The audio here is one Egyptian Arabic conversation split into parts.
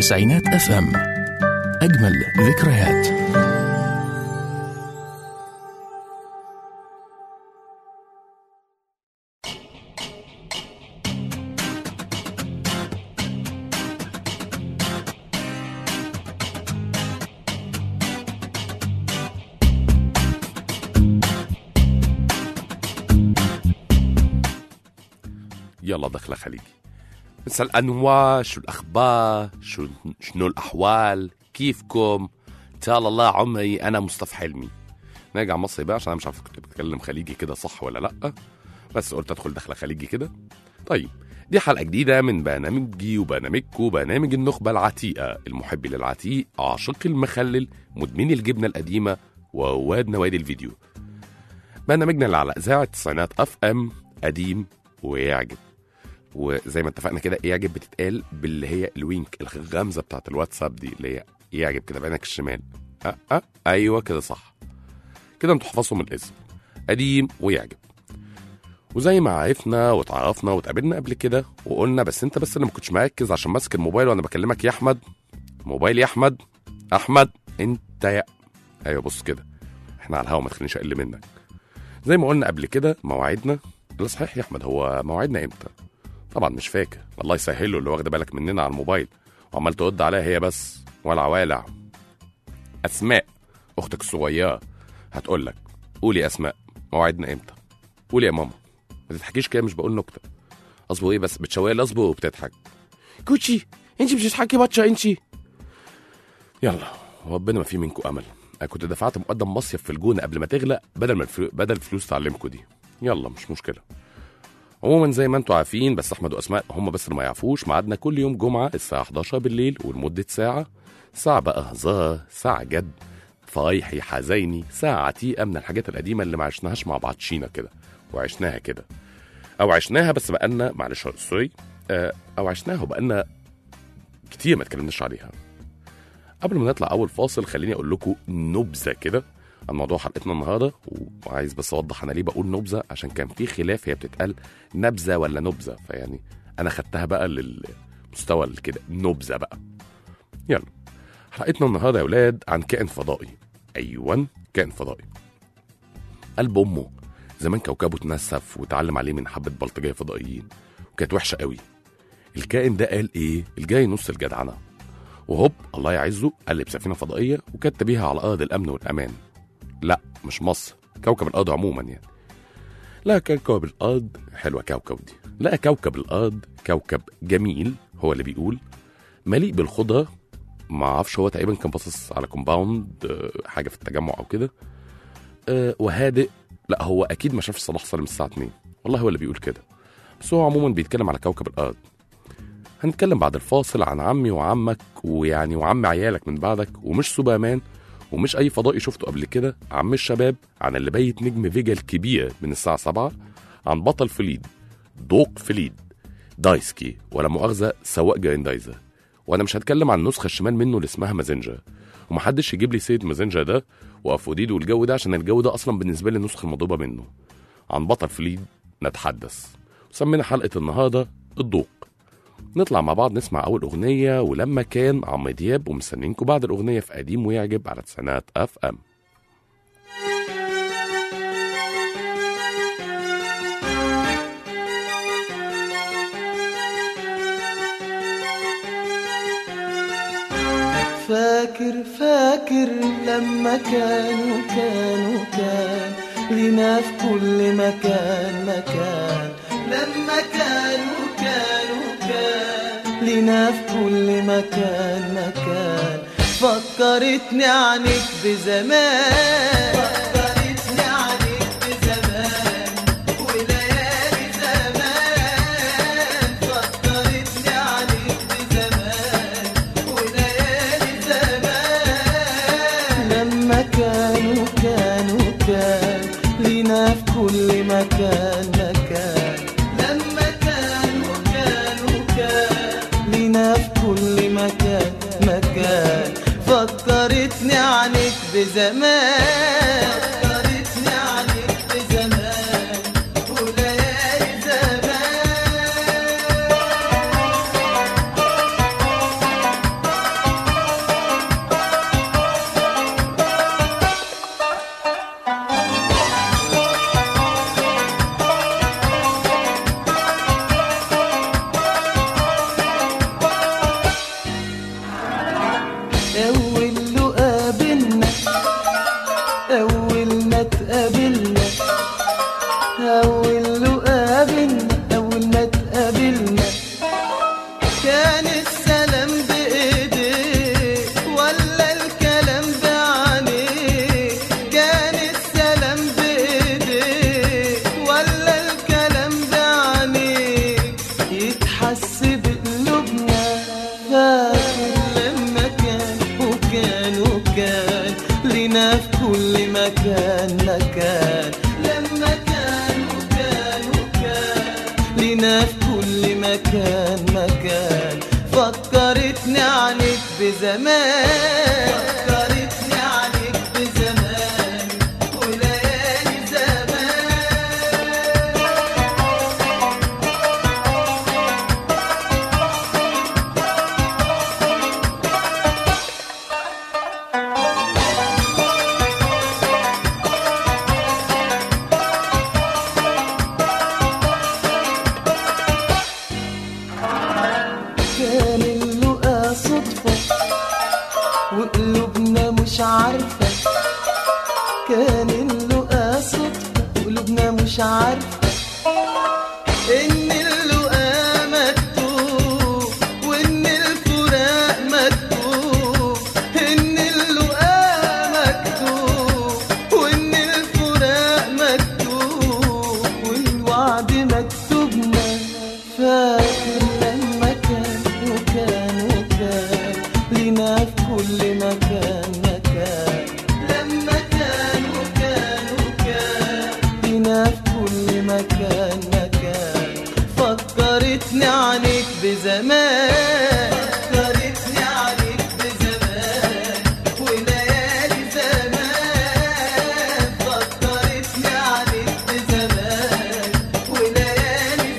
تسعينات اف ام اجمل ذكريات يلا دخلة خليجي مساء الأنواع شو الأخبار شو شنو الأحوال كيفكم تعال الله عمري أنا مصطفى حلمي نرجع مصري بقى عشان أنا مش عارف كنت بتكلم خليجي كده صح ولا لأ بس قلت أدخل دخلة خليجي كده طيب دي حلقة جديدة من برنامجي وبرنامجكو برنامج النخبة العتيقة المحب للعتيق عاشق المخلل مدمن الجبنة القديمة ورواد نوادي الفيديو برنامجنا اللي على إذاعة التسعينات أف أم قديم ويعجب وزي ما اتفقنا كده يعجب بتتقال باللي هي الوينك الغمزه بتاعت الواتساب دي اللي هي يعجب كده بعينك الشمال أه أه ايوه كده صح كده انتوا حفظتوا من الاسم قديم ويعجب وزي ما عرفنا واتعرفنا واتقابلنا قبل كده وقلنا بس انت بس اللي ما كنتش مركز عشان ماسك الموبايل وانا بكلمك يا احمد موبايل يا احمد احمد انت يا ايوه بص كده احنا على الهوا ما تخلينيش اقل منك زي ما قلنا قبل كده مواعيدنا لا صحيح يا احمد هو مواعيدنا امتى طبعا مش فاكر الله يسهله اللي واخده بالك مننا على الموبايل وعمال ترد عليها هي بس ولا والع اسماء اختك الصغيره هتقول لك قولي يا اسماء مواعيدنا امتى قولي يا ماما ما تضحكيش كده مش بقول نكته اصبر ايه بس بتشاور لي اصبر وبتضحك كوتشي انت مش بتضحكي باتشا انت يلا ربنا ما في منكم امل انا كنت دفعت مقدم مصيف في الجونه قبل ما تغلق بدل ما الفلو... بدل الفلوس تعلمكم دي يلا مش مشكله عموما زي ما انتم عارفين بس احمد واسماء هم بس اللي ما يعرفوش ميعادنا كل يوم جمعه الساعه 11 بالليل ولمده ساعه ساعه بقى هزار ساعه جد فايحي حزيني ساعه عتيقه من الحاجات القديمه اللي ما عشناهاش مع بعضشينا كده وعشناها كده او عشناها بس بقالنا معلش سوري آه، او عشناها وبقالنا كتير ما اتكلمناش عليها قبل ما نطلع اول فاصل خليني اقول لكم نبذه كده عن موضوع حلقتنا النهارده وعايز بس اوضح انا ليه بقول نبذه عشان كان في خلاف هي بتتقال نبذه ولا نبذه فيعني انا خدتها بقى للمستوى اللي كده نبذه بقى يلا حلقتنا النهارده يا ولاد عن كائن فضائي ايوه كائن فضائي قلب امه زمان كوكبه اتنسف واتعلم عليه من حبه بلطجيه فضائيين وكانت وحشه قوي الكائن ده قال ايه الجاي نص الجدعنه وهوب الله يعزه قلب سفينه فضائيه وكت بيها على ارض الامن والامان لا مش مصر كوكب الارض عموما يعني لا كوكب الارض حلوه كوكب دي لا كوكب الارض كوكب جميل هو اللي بيقول مليء بالخضره ما اعرفش هو تقريبا كان باصص على كومباوند آه، حاجه في التجمع او كده آه، وهادئ لا هو اكيد ما شافش صلاح سالم الساعه 2 والله هو اللي بيقول كده بس هو عموما بيتكلم على كوكب الارض هنتكلم بعد الفاصل عن عمي وعمك ويعني وعم عيالك من بعدك ومش سوبرمان ومش اي فضائي شفته قبل كده عم الشباب عن اللي بيت نجم فيجا الكبير من الساعه 7 عن بطل فليد دوق فليد دايسكي ولا مؤاخذه سواق جراندايزر وانا مش هتكلم عن النسخه الشمال منه اللي اسمها مازنجر ومحدش يجيب لي سيد مازنجر ده وافوديد والجو ده عشان الجو ده اصلا بالنسبه لي النسخه المضروبه منه عن بطل فليد نتحدث سمينا حلقه النهارده الضوق نطلع مع بعض نسمع أول أغنية ولما كان عمرو دياب ومستنيينكم بعد الأغنية في قديم ويعجب على تسعينات أف أم فاكر فاكر لما كانوا كانوا كان لينا في كل مكان مكان لما كانوا كانوا كان لينا في كل مكان مكان فكرتني عنك بزمان فكرتني عنك بزمان وليالي زمان فكرتني عنك بزمان وليالي زمان لما كانوا كانوا كان لينا في كل مكان مكان لما كانوا كانوا كان لينا في كل مكان مكان فكرتني عنك بزمان فكرتني عنك بزمان وليالي زمان في كل مكان مكان فكرتني عليك بزمان فكرتني عليك بزمان وليالي زمان كان اللقا صدفة وقلوبنا مش عارفة كان اللقا صدفة وقلوبنا مش عارفة إن اللقا مكتوب وإن الفراق مكتوب إن اللقا مكتوب وإن الفراق مكتوب والوعد مكتوبنا فاكر لما كان وكان وكان لينا في كل مكان مكان لما كان وكان وكان لينا في كل مكان مكان فكرتني عليك بزمان فكرتني عليك بزمان وليالي زمان فكرتني عليك بزمان وليالي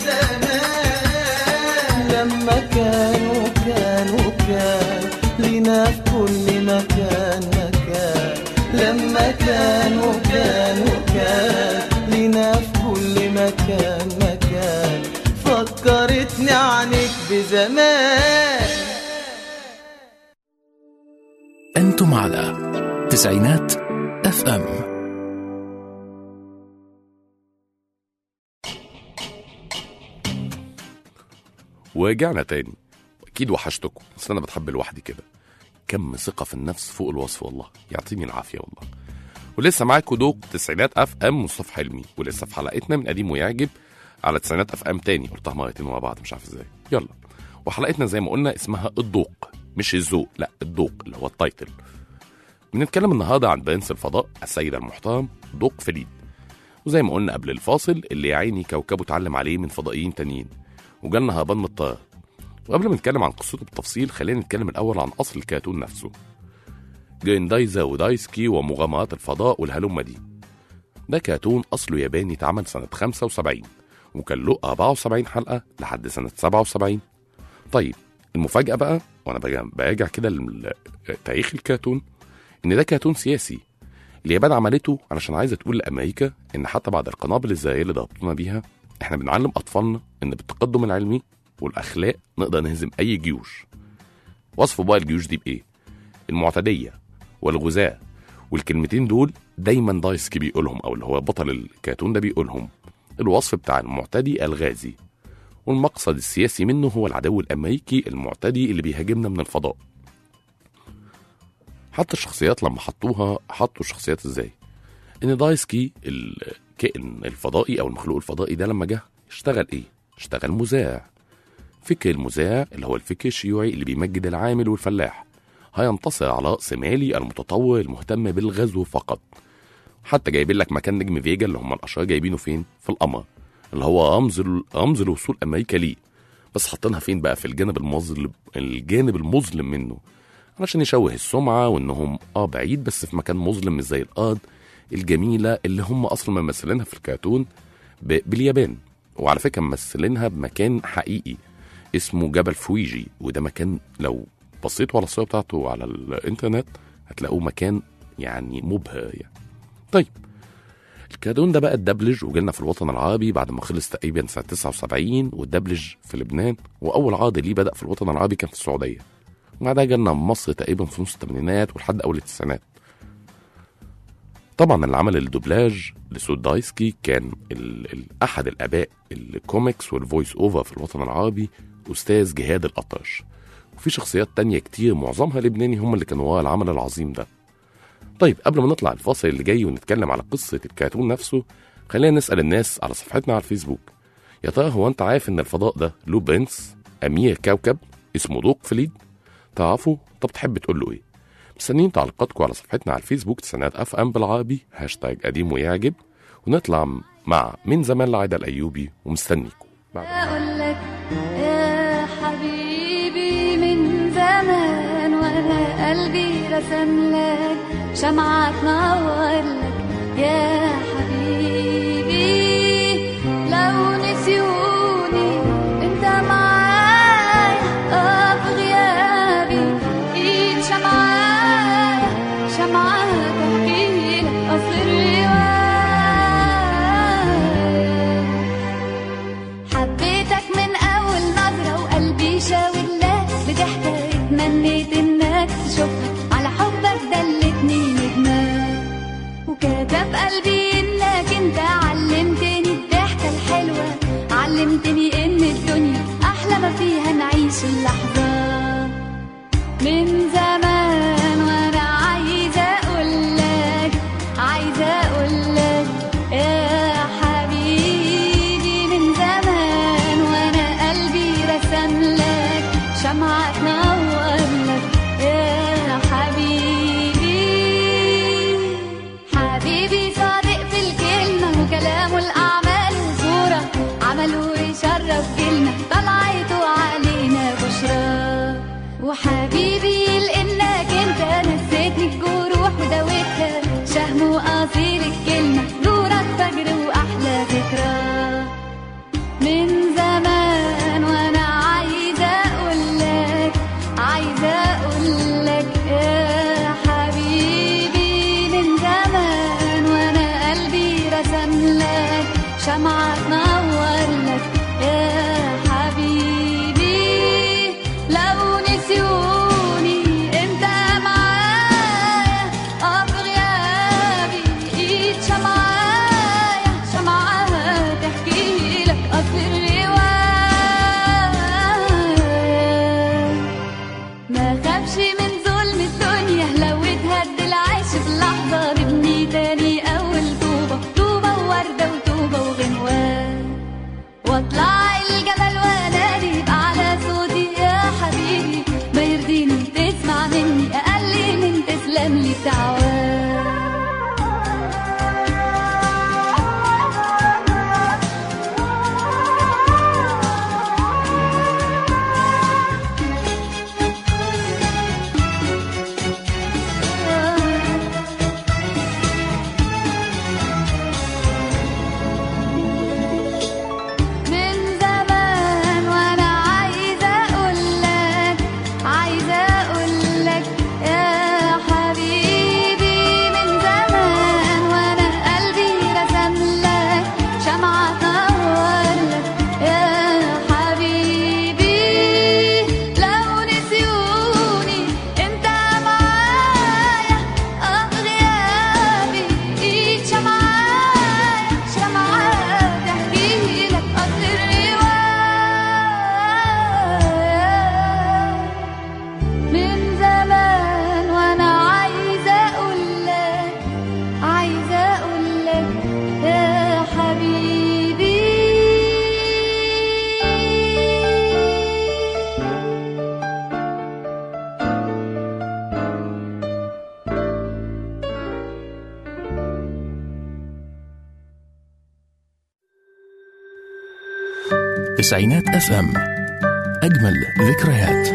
زمان لما كان وكان وكان لينا في كل مكان مكان لما كان وكان وكان لينا في كل مكان مكان فكرتني عنك بزمان أنتم على تسعينات اف ام ورجعنا تاني اكيد وحشتكم بس انا بتحب لوحدي كده كم ثقه في النفس فوق الوصف والله يعطيني العافيه والله ولسه معاكم دوق تسعينات اف ام مصطفى حلمي ولسه في حلقتنا من قديم ويعجب على تسعينات اف ام تاني قلتها مرتين ورا بعض مش عارف ازاي يلا وحلقتنا زي ما قلنا اسمها الذوق مش الذوق لا الذوق اللي هو التايتل بنتكلم النهارده عن برنس الفضاء السيد المحترم دوق فريد وزي ما قلنا قبل الفاصل اللي يا عيني كوكبه اتعلم عليه من فضائيين تانيين وجالنا هربان من الطياره وقبل ما نتكلم عن قصته بالتفصيل خلينا نتكلم الأول عن أصل الكرتون نفسه جريندايزا ودايسكي ومغامرات الفضاء والهلمة دي ده كرتون أصله ياباني اتعمل سنة 75 وكان له 74 حلقة لحد سنة 77 طيب المفاجأة بقى وأنا براجع- براجع كده لتاريخ الكرتون إن ده كرتون سياسي اليابان عملته علشان عايزة تقول لأمريكا إن حتى بعد القنابل الذرية اللي ضربتونا بيها إحنا بنعلم أطفالنا إن بالتقدم العلمي والأخلاق نقدر نهزم أي جيوش وصفوا بقى الجيوش دي بإيه؟ المعتدية والغزاة والكلمتين دول دايما دايسكي بيقولهم أو اللي هو بطل الكرتون ده بيقولهم الوصف بتاع المعتدي الغازي والمقصد السياسي منه هو العدو الأمريكي المعتدي اللي بيهاجمنا من الفضاء حتى الشخصيات لما حطوها حطوا الشخصيات ازاي ان دايسكي الكائن الفضائي او المخلوق الفضائي ده لما جه اشتغل ايه اشتغل مذيع فكر المذيع اللي هو الفكر الشيوعي اللي بيمجد العامل والفلاح هينتصر على رأس مالي المتطور المهتم بالغزو فقط حتى جايبين لك مكان نجم فيجا اللي هم الاشرار جايبينه فين في القمر اللي هو رمز ال- رمز لوصول امريكا ليه بس حاطينها فين بقى في الجانب المظلم الجانب المظلم منه علشان يشوه السمعه وانهم اه بعيد بس في مكان مظلم مش زي الارض الجميله اللي هم اصلا ممثلينها في الكرتون ب- باليابان وعلى فكره ممثلينها بمكان حقيقي اسمه جبل فويجي وده مكان لو بصيتوا على الصوره بتاعته على الانترنت هتلاقوه مكان يعني مبهر يعني طيب الكرتون ده بقى اتدبلج وجالنا في الوطن العربي بعد ما خلص تقريبا سنه 79 واتدبلج في لبنان واول عرض ليه بدا في الوطن العربي كان في السعوديه وبعدها جالنا مصر تقريبا في نص الثمانينات ولحد اول التسعينات طبعا اللي عمل الدوبلاج لصوت دايسكي كان ال ال احد الاباء الكوميكس والفويس اوفر في الوطن العربي استاذ جهاد الاطرش وفي شخصيات تانية كتير معظمها لبناني هم اللي كانوا ورا العمل العظيم ده طيب قبل ما نطلع الفاصل اللي جاي ونتكلم على قصة الكرتون نفسه خلينا نسأل الناس على صفحتنا على الفيسبوك يا ترى هو انت عارف ان الفضاء ده له برنس امير كوكب اسمه دوق فليد تعرفه طب تحب تقول له ايه مستنيين تعليقاتكم على صفحتنا على الفيسبوك تسعينات اف ام بالعربي هاشتاج قديم ويعجب ونطلع مع من زمان لعايدة الايوبي ومستنيكم بعد أقول لك يا حبيبي من زمان وأنا قلبي رسم لك شمعة تنور لك يا حبيبي لو نسيوني أنت معايا آه في غيابي إيد شمعة شمعة تحكي لك قصر رواية حبيتك من أول نظرة وقلبي شاور لك بضحكة اتمنيت إنك تشوفها على حبك دلتني ندمان وكتب قلبي إنك أنت علمتني الضحكة الحلوة علمتني إن الدنيا أحلى ما فيها نعيش اللحظة من زمان وانا عايزه اقول لك عايزه اقول لك يا حبيبي من زمان وانا قلبي رسم لك شمعة تنور لك يا حبيبي حبيبي صادق في الكلمة وكلامه الأعمال صورة عمله يشرف جيلنا طلعته علينا بشرى وحبيبي لانك انت نسيتني الجروح وداوتها شهم واصيل الكلمه نورك فجر واحلى ذكرى من زمان وانا عايزه اقول لك عايزه اقول لك يا حبيبي من زمان وانا قلبي رسم لك شمعة تنور لك يا حبيبي لو نسيوني انت معايا اه في غيابي ايد شمعايا شمعة تحكي لك قصر رواية ما خافش من ظلم الدنيا لو اتهد العيش في لحظة نبني تاني أول طوبة طوبة ووردة وطوبة وغنوان واطلع الجبل وانادي على صوتي يا حبيبي ما يرضيني تسمع مني أقل من تسلم لي دعوات من زمان وانا عايزه اقول لك عايزه اقول لك يا حبيبي من زمان وانا قلبي رسم لك شمعة تنور لك يا حبيبي لو نسيوني انت معايا اه غيابي ايد شمعايا شمعة تحكي لك قصر رواية من زمان وانا عايزه اقول لك عايزه اقول لك يا حبيبي تسعينات اف ام اجمل ذكريات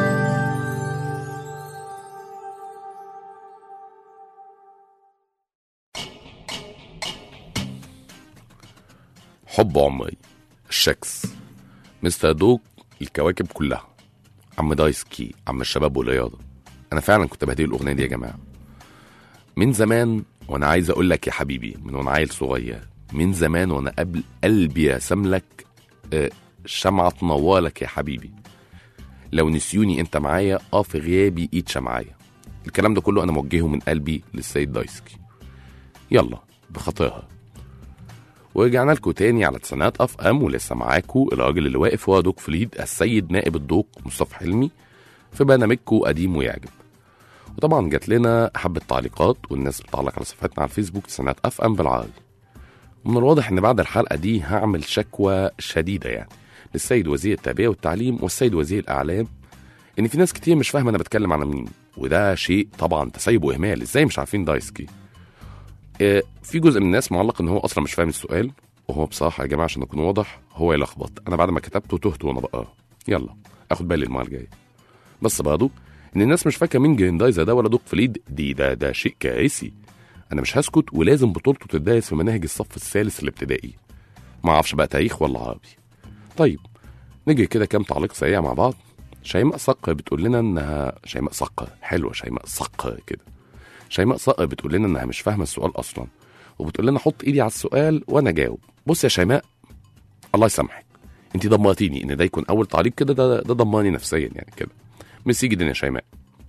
حب عمري الشكس مستر دوك الكواكب كلها عم دايسكي عم الشباب والرياضة أنا فعلا كنت بهدي الأغنية دي يا جماعة من زمان وأنا عايز أقول لك يا حبيبي من وأنا عيل صغير من زمان وأنا قبل قلبي رسم لك آه، شمعة تنورلك يا حبيبي لو نسيوني أنت معايا أه في غيابي إيد شمعايا الكلام ده كله أنا موجهه من قلبي للسيد دايسكي يلا بخاطرها ورجعنا لكم تاني على تسعينات اف ام ولسه معاكم الراجل اللي واقف هو دوك فليد السيد نائب الدوق مصطفى حلمي في برنامجكم قديم ويعجب وطبعا جات لنا حبة تعليقات والناس بتعلق على صفحتنا على الفيسبوك تسعينات اف ام بالعربي ومن الواضح ان بعد الحلقة دي هعمل شكوى شديدة يعني للسيد وزير التربية والتعليم والسيد وزير الاعلام ان في ناس كتير مش فاهمة انا بتكلم على مين وده شيء طبعا تسيب واهمال ازاي مش عارفين دايسكي آه، في جزء من الناس معلق ان هو اصلا مش فاهم السؤال وهو بصراحه يا جماعه عشان اكون واضح هو يلخبط انا بعد ما كتبته تهت وانا بقراه يلا اخد بالي المره الجايه بس برضه ان الناس مش فاكره مين جريندايزر ده ولا دوق فليد دي ده ده شيء كارثي انا مش هسكت ولازم بطولته تدرس في مناهج الصف الثالث الابتدائي ما اعرفش بقى تاريخ ولا عربي طيب نيجي كده كام تعليق سريع مع بعض شيماء صقر بتقول لنا انها شيماء صقر حلوه شيماء صقر كده شيماء صقر بتقول لنا انها مش فاهمه السؤال اصلا وبتقول لنا حط ايدي على السؤال وانا جاوب بص يا شيماء الله يسامحك انت دمرتيني ان ده يكون اول تعليق كده ده, ده دمرني نفسيا يعني كده ميرسي جدا يا شيماء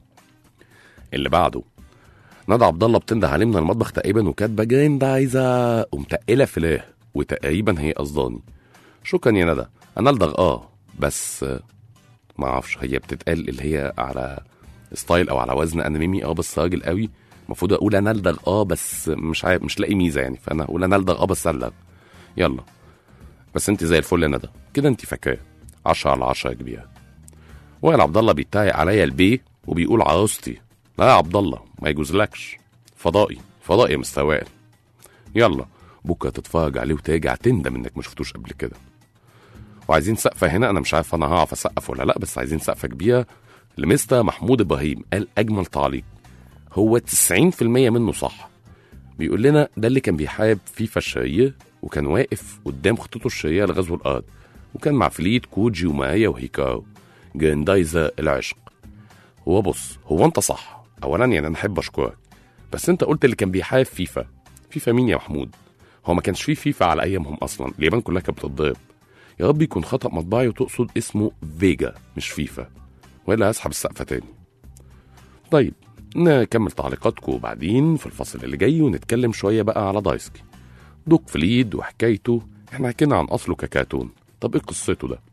اللي بعده ندى عبد الله بتنده عليه من المطبخ تقريبا وكاتبه جريندايزر ومتقله فلاه وتقريبا هي قصداني شكرا يا ندى انا الدغ اه بس آه، ما اعرفش هي بتتقال اللي هي على ستايل او على وزن انا ميمي اه بس راجل قوي المفروض اقول انا الدغ اه بس مش عارف مش لاقي ميزه يعني فانا اقول انا الدغ اه بس الدغ يلا بس انت زي الفل يا ندى كده انت فاكراه 10 على 10 يا كبيره وائل عبد الله بيتريق عليا البيه وبيقول عروستي لا يا عبد الله ما يجوزلكش فضائي فضائي يا مستر وائل يلا بكره تتفرج عليه وترجع تندم انك ما شفتوش قبل كده وعايزين سقفه هنا انا مش عارف انا هعرف اسقف ولا لا بس عايزين سقفه كبيره لمستر محمود ابراهيم قال اجمل تعليق هو 90% منه صح بيقول لنا ده اللي كان بيحارب فيفا الشرير وكان واقف قدام خطته الشريره لغزو الارض وكان مع فليت كوجي ومايا وهيكارو جراندايزر العشق هو بص هو انت صح اولا يعني انا احب اشكرك بس انت قلت اللي كان بيحارب فيفا فيفا مين يا محمود هو ما كانش فيه فيفا على ايامهم اصلا اليابان كلها كانت بتتضرب يا رب يكون خطا مطبعي وتقصد اسمه فيجا مش فيفا والا هسحب السقفه تاني طيب نكمل تعليقاتكم بعدين في الفصل اللي جاي ونتكلم شويه بقى على دايسكي دوك فليد وحكايته احنا حكينا عن اصله ككرتون طب ايه قصته ده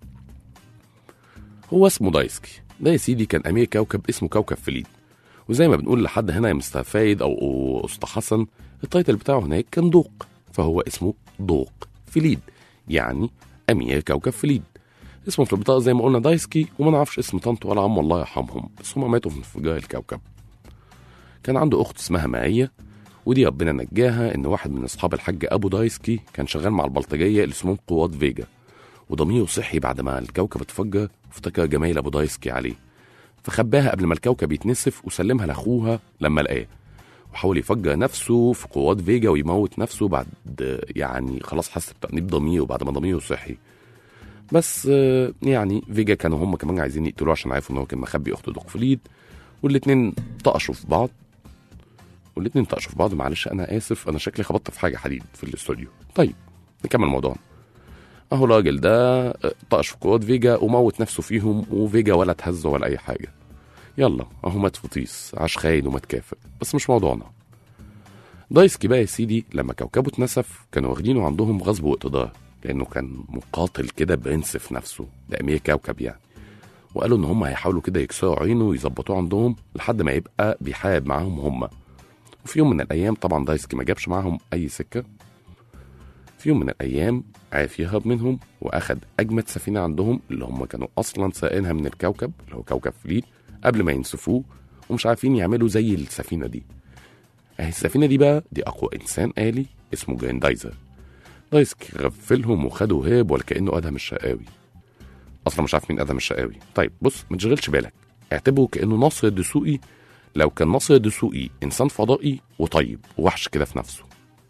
هو اسمه دايسكي ده يا سيدي كان امير كوكب اسمه كوكب فليد وزي ما بنقول لحد هنا يا مستر فايد او اسطى حسن التايتل بتاعه هناك كان دوق فهو اسمه دوق فليد يعني امير كوكب فليد اسمه في البطاقه زي ما قلنا دايسكي وما نعرفش اسم طنط ولا عم الله يرحمهم بس هما ماتوا في انفجار الكوكب كان عنده اخت اسمها مائيه ودي ربنا نجاها ان واحد من اصحاب الحاج ابو دايسكي كان شغال مع البلطجيه اللي اسمهم قوات فيجا وضميره صحي بعد ما الكوكب اتفجر وافتكر جمايل ابو دايسكي عليه فخباها قبل ما الكوكب يتنسف وسلمها لاخوها لما لقاه وحاول يفجر نفسه في قوات فيجا ويموت نفسه بعد يعني خلاص حس بتأنيب ضميره بعد ما ضميره صحي بس آه، يعني فيجا كانوا هم كمان عايزين يقتلوه عشان عرفوا ان هو كان مخبي اخته دوق فليد والاتنين طقشوا في بعض والاتنين طقشوا في بعض معلش انا اسف انا شكلي خبطت في حاجه حديد في الاستوديو طيب نكمل موضوعنا اهو الراجل ده آه، طقش في قوات فيجا وموت نفسه فيهم وفيجا ولا اتهز ولا اي حاجه يلا اهو مات فطيس عاش خاين ومات كافر بس مش موضوعنا دايسكي بقى يا سيدي لما كوكبه اتنسف كانوا واخدينه عندهم غصب واقتدار لانه كان مقاتل كده برنس في نفسه ده امير كوكب يعني وقالوا ان هم هيحاولوا كده يكسروا عينه ويظبطوه عندهم لحد ما يبقى بيحارب معاهم هم وفي يوم من الايام طبعا دايسكي ما جابش معاهم اي سكه في يوم من الايام عرف يهرب منهم واخد اجمد سفينه عندهم اللي هم كانوا اصلا سائقينها من الكوكب اللي هو كوكب فليت قبل ما ينسفوه ومش عارفين يعملوا زي السفينه دي اهي السفينه دي بقى دي اقوى انسان آلي اسمه جراندايزر دايسكي غفلهم وخدوا هاب ولا كانه ادهم الشقاوي اصلا مش عارف مين ادهم الشقاوي طيب بص ما تشغلش بالك اعتبره كانه ناصر الدسوقي لو كان ناصر الدسوقي انسان فضائي وطيب ووحش كده في نفسه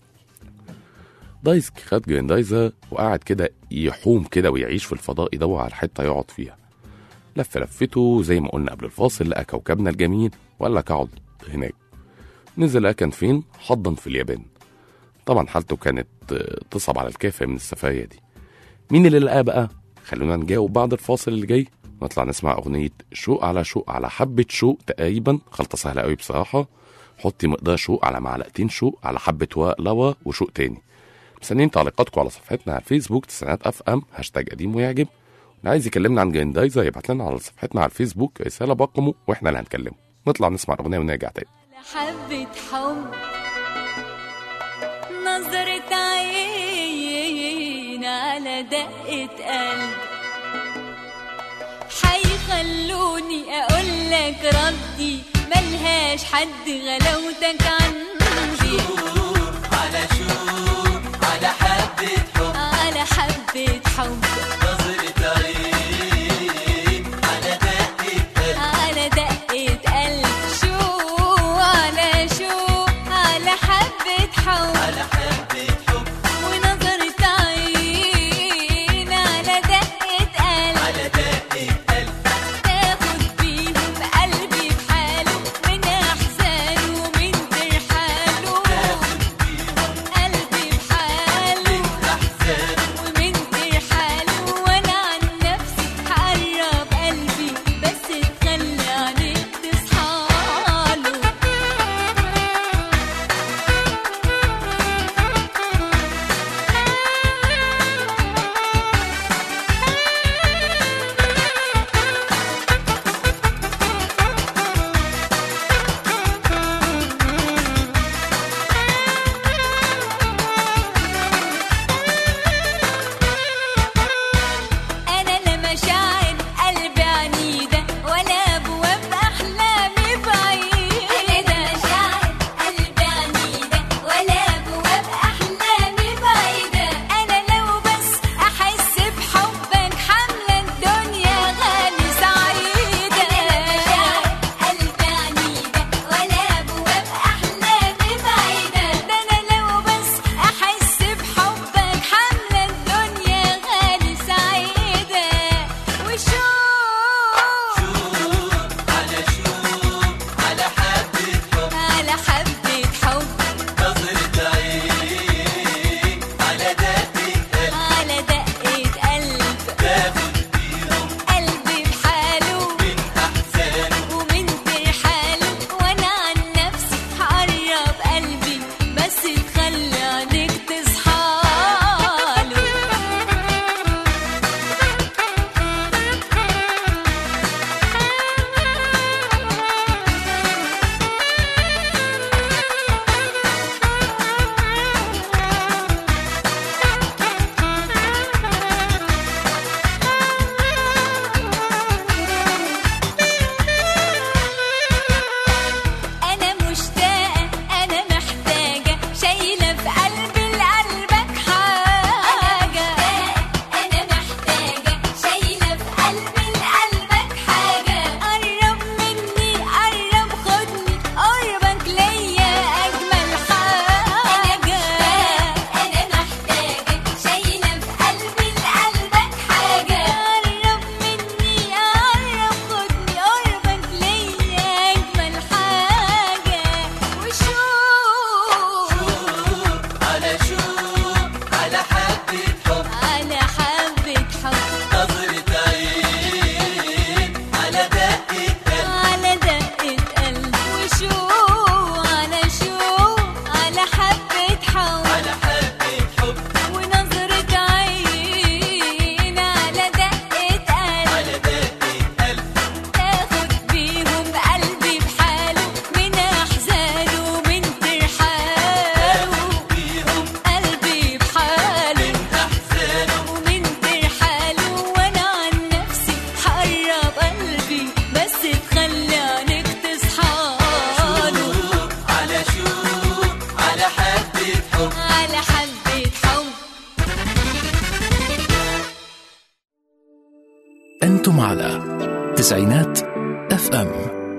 دايسكي خد جراندايزر وقعد كده يحوم كده ويعيش في الفضاء يدور على حته يقعد فيها لف لفته زي ما قلنا قبل الفاصل لقى كوكبنا الجميل وقال لك اقعد هناك نزل لقى كان فين حضن في اليابان طبعا حالته كانت آه، تصعب على الكافة من السفرية دي مين اللي لقاه بقى خلونا نجاوب بعد الفاصل اللي جاي نطلع نسمع أغنية شوق على شوق على حبة شوق تقريبا خلطة سهلة قوي بصراحة حطي مقدار شوق على معلقتين شوق على حبة ورق لوا وشوق تاني مستنيين تعليقاتكم على صفحتنا على الفيسبوك تسعينات اف ام هاشتاج قديم ويعجب اللي عايز يكلمنا عن جراندايزر يبعت لنا على صفحتنا على الفيسبوك رسالة برقمه واحنا اللي هنكلمه نطلع نسمع الأغنية ونرجع تاني حبة حب نظرة عين على دقة قلب حيخلوني أقول لك ردي ملهاش حد غلاوتك عندي على شوق على حبة حب حبة حب نظرة عين على دقة قلب على دقة قلب شو على شو على حبة حب على حبة حب ونظرة عين على دقة قلب على دقة قلب تاخد بيهم قلبي بحاله من أحزانه ومن ترحاله قلبي بحاله أحزان ومن ترحاله وأنا عن نفسي هقرب قلبي بس تخلي عليك تصحاله أنا لا مشاعر قلبي عنيدة ولا أبواب أحلامي بعيدة أنا لا مشاعر قلبي عنيدة ولا أبواب أحلامي بعيدة أنا لو بس أحس بحبك حاملة الدنيا غالي سعيدة أنا لا مشاعر قلبي عنيدة ولا أبواب أحلامي بعيدة ده أنا لو بس أحس بحبك حاملة الدنيا غالي سعيدة وشو على شوق على حبة حب على حبة حب نظرة عين على دقة قلب على دقة قلب تاخد بيهم قلبي بحاله من أحزان ومن ترحاله وانا عن نفسي هقرب قلبي بس تخلي عليك تصحاله أنا مشتاقة أنا محتاجة شايلة في قلبي لقلبك حاجة أنا محتاجة شايلة في قلبي لقلبك حاجة قرب مني قرب خدني قربك ليا أجمل حاجة أنا محتاجة شايلة في قلبي لقلبك حاجة قرب مني قرب خدني قربك ليا أجمل حاجة وشو على شوق على حبة حب على حبة حب نظرة عين على دقة قلب على دقة قلب وشو على شو على حبة حب على حبة حب ونظرة عين على دقة قلب على دقة قلب تاخد بيهم قلبي بحاله من أحزانه ومن ترحاله بيهم قلبي بحاله أحزان ومن ترحاله وانا عن نفسي هقرب قلبي بس تخلي عينك تصحاله على شوق على حبة حب على حبة حب أنتم على تسعينات اف ام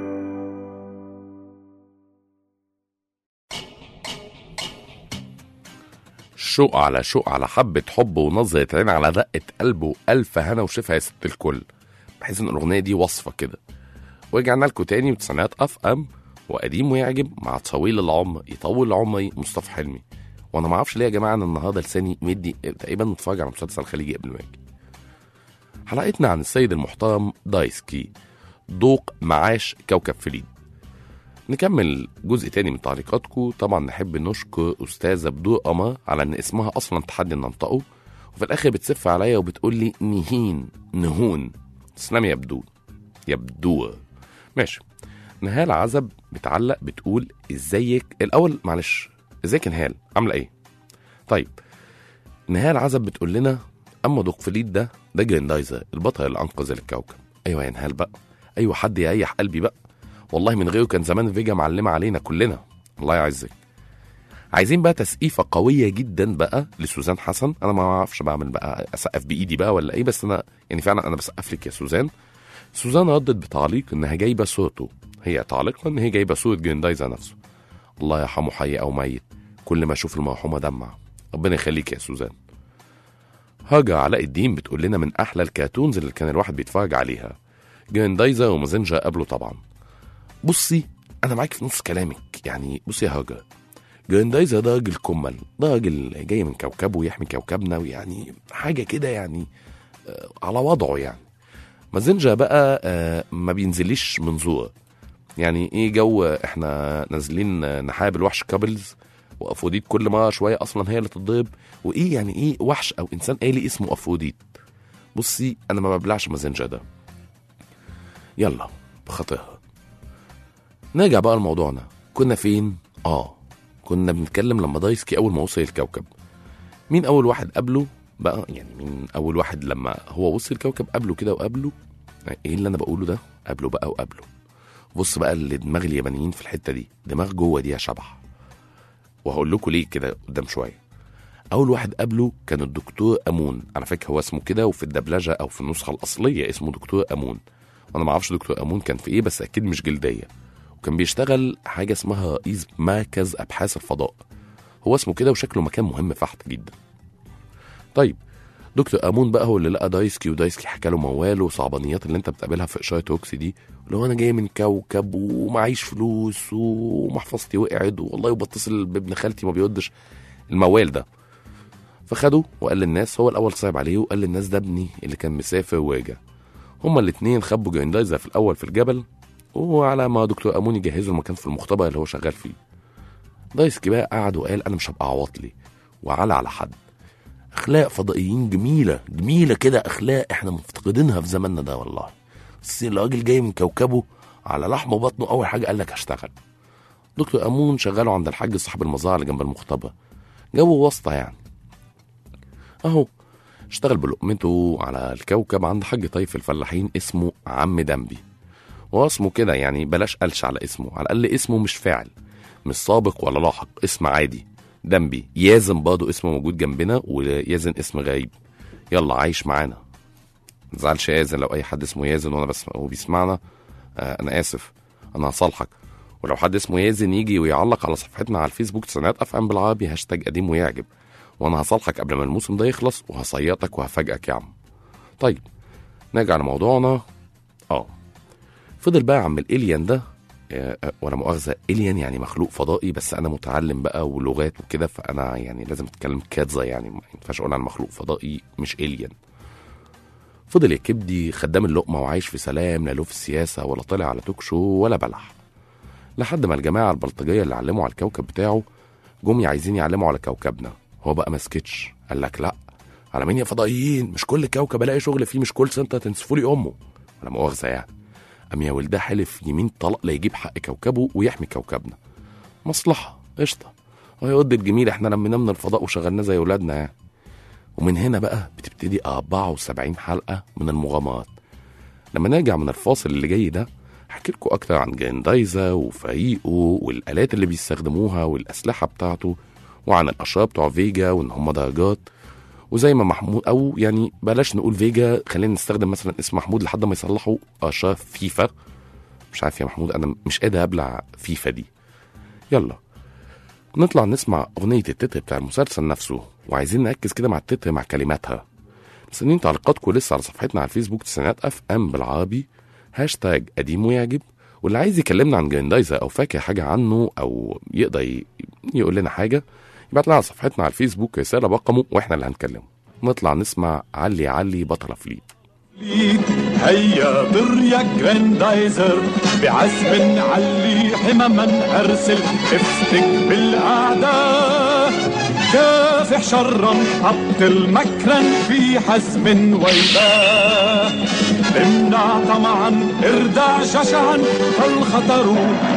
شوق على شوق على حبة حب ونظرة عين على دقة قلب وألف هنا وشفا يا ست الكل بحيث إن الأغنية دي وصفة كده ورجعنا لكم تاني وتسعينات أف أم وقديم ويعجب مع طويل العمر يطول عمري مصطفى حلمي وأنا ما أعرفش ليه يا جماعة أنا النهاردة لساني مدي تقريبا متفرج على مسلسل خليجي قبل ما أجي حلقتنا عن السيد المحترم دايسكي ذوق معاش كوكب فليد نكمل جزء تاني من تعليقاتكم طبعا نحب نشكر أستاذة بدور قمر على إن اسمها أصلا تحدي إن ننطقه وفي الآخر بتسف عليا وبتقول لي نهين نهون تسلمي يا بدور يا بدور ماشي نهال عزب بتعلق بتقول ازيك الأول معلش ازيك يا نهال عاملة ايه طيب نهال عزب بتقول لنا اما دوقفليد ده ده جريندايزر البطل اللي انقذ الكوكب ايوه يا نهال بقى ايوه حد يريح قلبي بقى والله من غيره كان زمان فيجا معلمه علينا كلنا الله يعزك عايزين بقى تسقيفه قويه جدا بقى لسوزان حسن انا ما اعرفش بعمل بقى اسقف بايدي بقى ولا ايه بس انا يعني فعلا انا بسقف لك يا سوزان سوزان ردت بتعليق انها جايبه صورته هي تعليقها ان هي جايبه صوره جريندايزر نفسه الله يرحمه حي او ميت كل ما اشوف المرحومه دمع ربنا يخليك يا سوزان هاجر علاء الدين بتقول لنا من احلى الكرتونز اللي كان الواحد بيتفرج عليها جريندايزر ومازنجر قبله طبعا بصي انا معاك في نص كلامك يعني بصي يا هاجر جريندايزر ده راجل كمل ده راجل جاي من كوكبه يحمي كوكبنا ويعني حاجه كده يعني آه، على وضعه يعني مازنجر بقى آه، ما بينزليش منظور يعني ايه جو احنا نازلين آه، نحارب الوحش كابلز وافوديت كل مره شويه اصلا هي اللي تتضرب وايه يعني ايه وحش او انسان آلي اسمه افوديت بصي انا ما ببلعش مازنجر ده يلا بخاطرها نرجع بقى لموضوعنا كنا فين اه كنا بنتكلم لما دايسكي اول ما وصل الكوكب مين اول واحد قبله بقى يعني مين اول واحد لما هو وصل الكوكب قبله كده وقبله ايه اللي انا بقوله ده قبله بقى وقبله بص بقى لدماغ اليابانيين في الحته دي دماغ جوه دي يا شبح وهقول لكم ليه كده قدام شويه اول واحد قبله كان الدكتور امون على فكره هو اسمه كده وفي الدبلجه او في النسخه الاصليه اسمه دكتور امون وانا ما اعرفش دكتور امون كان في ايه بس اكيد مش جلديه وكان بيشتغل حاجه اسمها رئيس مركز ابحاث الفضاء هو اسمه كده وشكله مكان مهم فحت جدا طيب دكتور امون بقى هو اللي لقى دايسكي ودايسكي حكى له موال وصعبانيات اللي انت بتقابلها في اشاره روكسي دي اللي هو انا جاي من كوكب ومعيش فلوس ومحفظتي وقعت والله وبتصل بابن خالتي ما بيردش الموال ده فخده وقال للناس هو الاول صعب عليه وقال للناس ده ابني اللي كان مسافر وراجع هما الاتنين خبوا جريندايزر في الاول في الجبل وعلى ما دكتور امون يجهزوا المكان في المختبر اللي هو شغال فيه دايسكي بقى قعد وقال انا مش هبقى عواطلي وعلى على حد اخلاق فضائيين جميله جميله كده اخلاق احنا مفتقدينها في زماننا ده والله بس الراجل جاي من كوكبه على لحم بطنه اول حاجه قال لك هشتغل دكتور امون شغاله عند الحاج صاحب المزرعه اللي جنب المختبر جابوا واسطه يعني اهو اشتغل بلقمته على الكوكب عند حاج طيف الفلاحين اسمه عم دمبي هو اسمه كده يعني بلاش قلش على اسمه على الاقل اسمه مش فاعل مش سابق ولا لاحق اسم عادي دمبي يازن برضه اسمه موجود جنبنا ويازن اسم غريب يلا عايش معانا متزعلش يا يازن لو اي حد اسمه يازن وانا بس وبيسمعنا آه انا اسف انا هصالحك ولو حد اسمه يازن يجي ويعلق على صفحتنا على الفيسبوك تسعينات اف ام بالعربي هاشتاج قديم ويعجب وانا هصالحك قبل ما الموسم ده يخلص وهصيطك وهفاجئك يا عم طيب نرجع لموضوعنا اه فضل بقى عم الاليان ده آه، آه، ولا مؤاخذه الين يعني مخلوق فضائي بس انا متعلم بقى ولغات وكده فانا يعني لازم اتكلم كاتزا يعني ما ينفعش اقول عن مخلوق فضائي مش الين فضل يا كبدي خدام اللقمه وعايش في سلام لا له في السياسه ولا طلع على توك شو ولا بلح لحد ما الجماعه البلطجيه اللي علموا على الكوكب بتاعه جم عايزين يعلموا على كوكبنا هو بقى ما سكتش قال لك لا على مين يا فضائيين مش كل كوكب الاقي شغل فيه مش كل سنتر تنسفوا لي امه ولا مؤاخذه يعني قام يا ولده حلف يمين طلق لا يجيب حق كوكبه ويحمي كوكبنا مصلحه قشطه وهي ود الجميل احنا لميناه من الفضاء وشغلناه زي ولادنا يعني ومن هنا بقى بتبتدي 74 حلقه من المغامرات لما نرجع من الفاصل اللي جاي ده هحكي لكم اكتر عن جراندايزا وفريقه والالات اللي بيستخدموها والاسلحه بتاعته وعن الاشرار بتوع فيجا وان هم درجات وزي ما محمود او يعني بلاش نقول فيجا خلينا نستخدم مثلا اسم محمود لحد ما يصلحوا اشرار فيفا مش عارف يا محمود انا مش قادر ابلع فيفا دي يلا نطلع نسمع اغنيه التتر بتاع المسلسل نفسه وعايزين نركز كده مع التتر مع كلماتها مستنيين تعليقاتكم لسه على صفحتنا على الفيسبوك تسعينات اف ام بالعربي هاشتاج قديم ويعجب واللي عايز يكلمنا عن جراندايزر او فاكر حاجه عنه او يقدر ي- يقول لنا حاجه يبعت لنا على صفحتنا على الفيسبوك رساله برقمه واحنا اللي هنكلمه نطلع نسمع علي علي بطل فليت ليك هيا طر يا جراندايزر بعزم علي حمما ارسل افتك بالاعداء كافح شرا ابطل مكرا في حزم ويباء امنع طمعا اردع جشعا فالخطر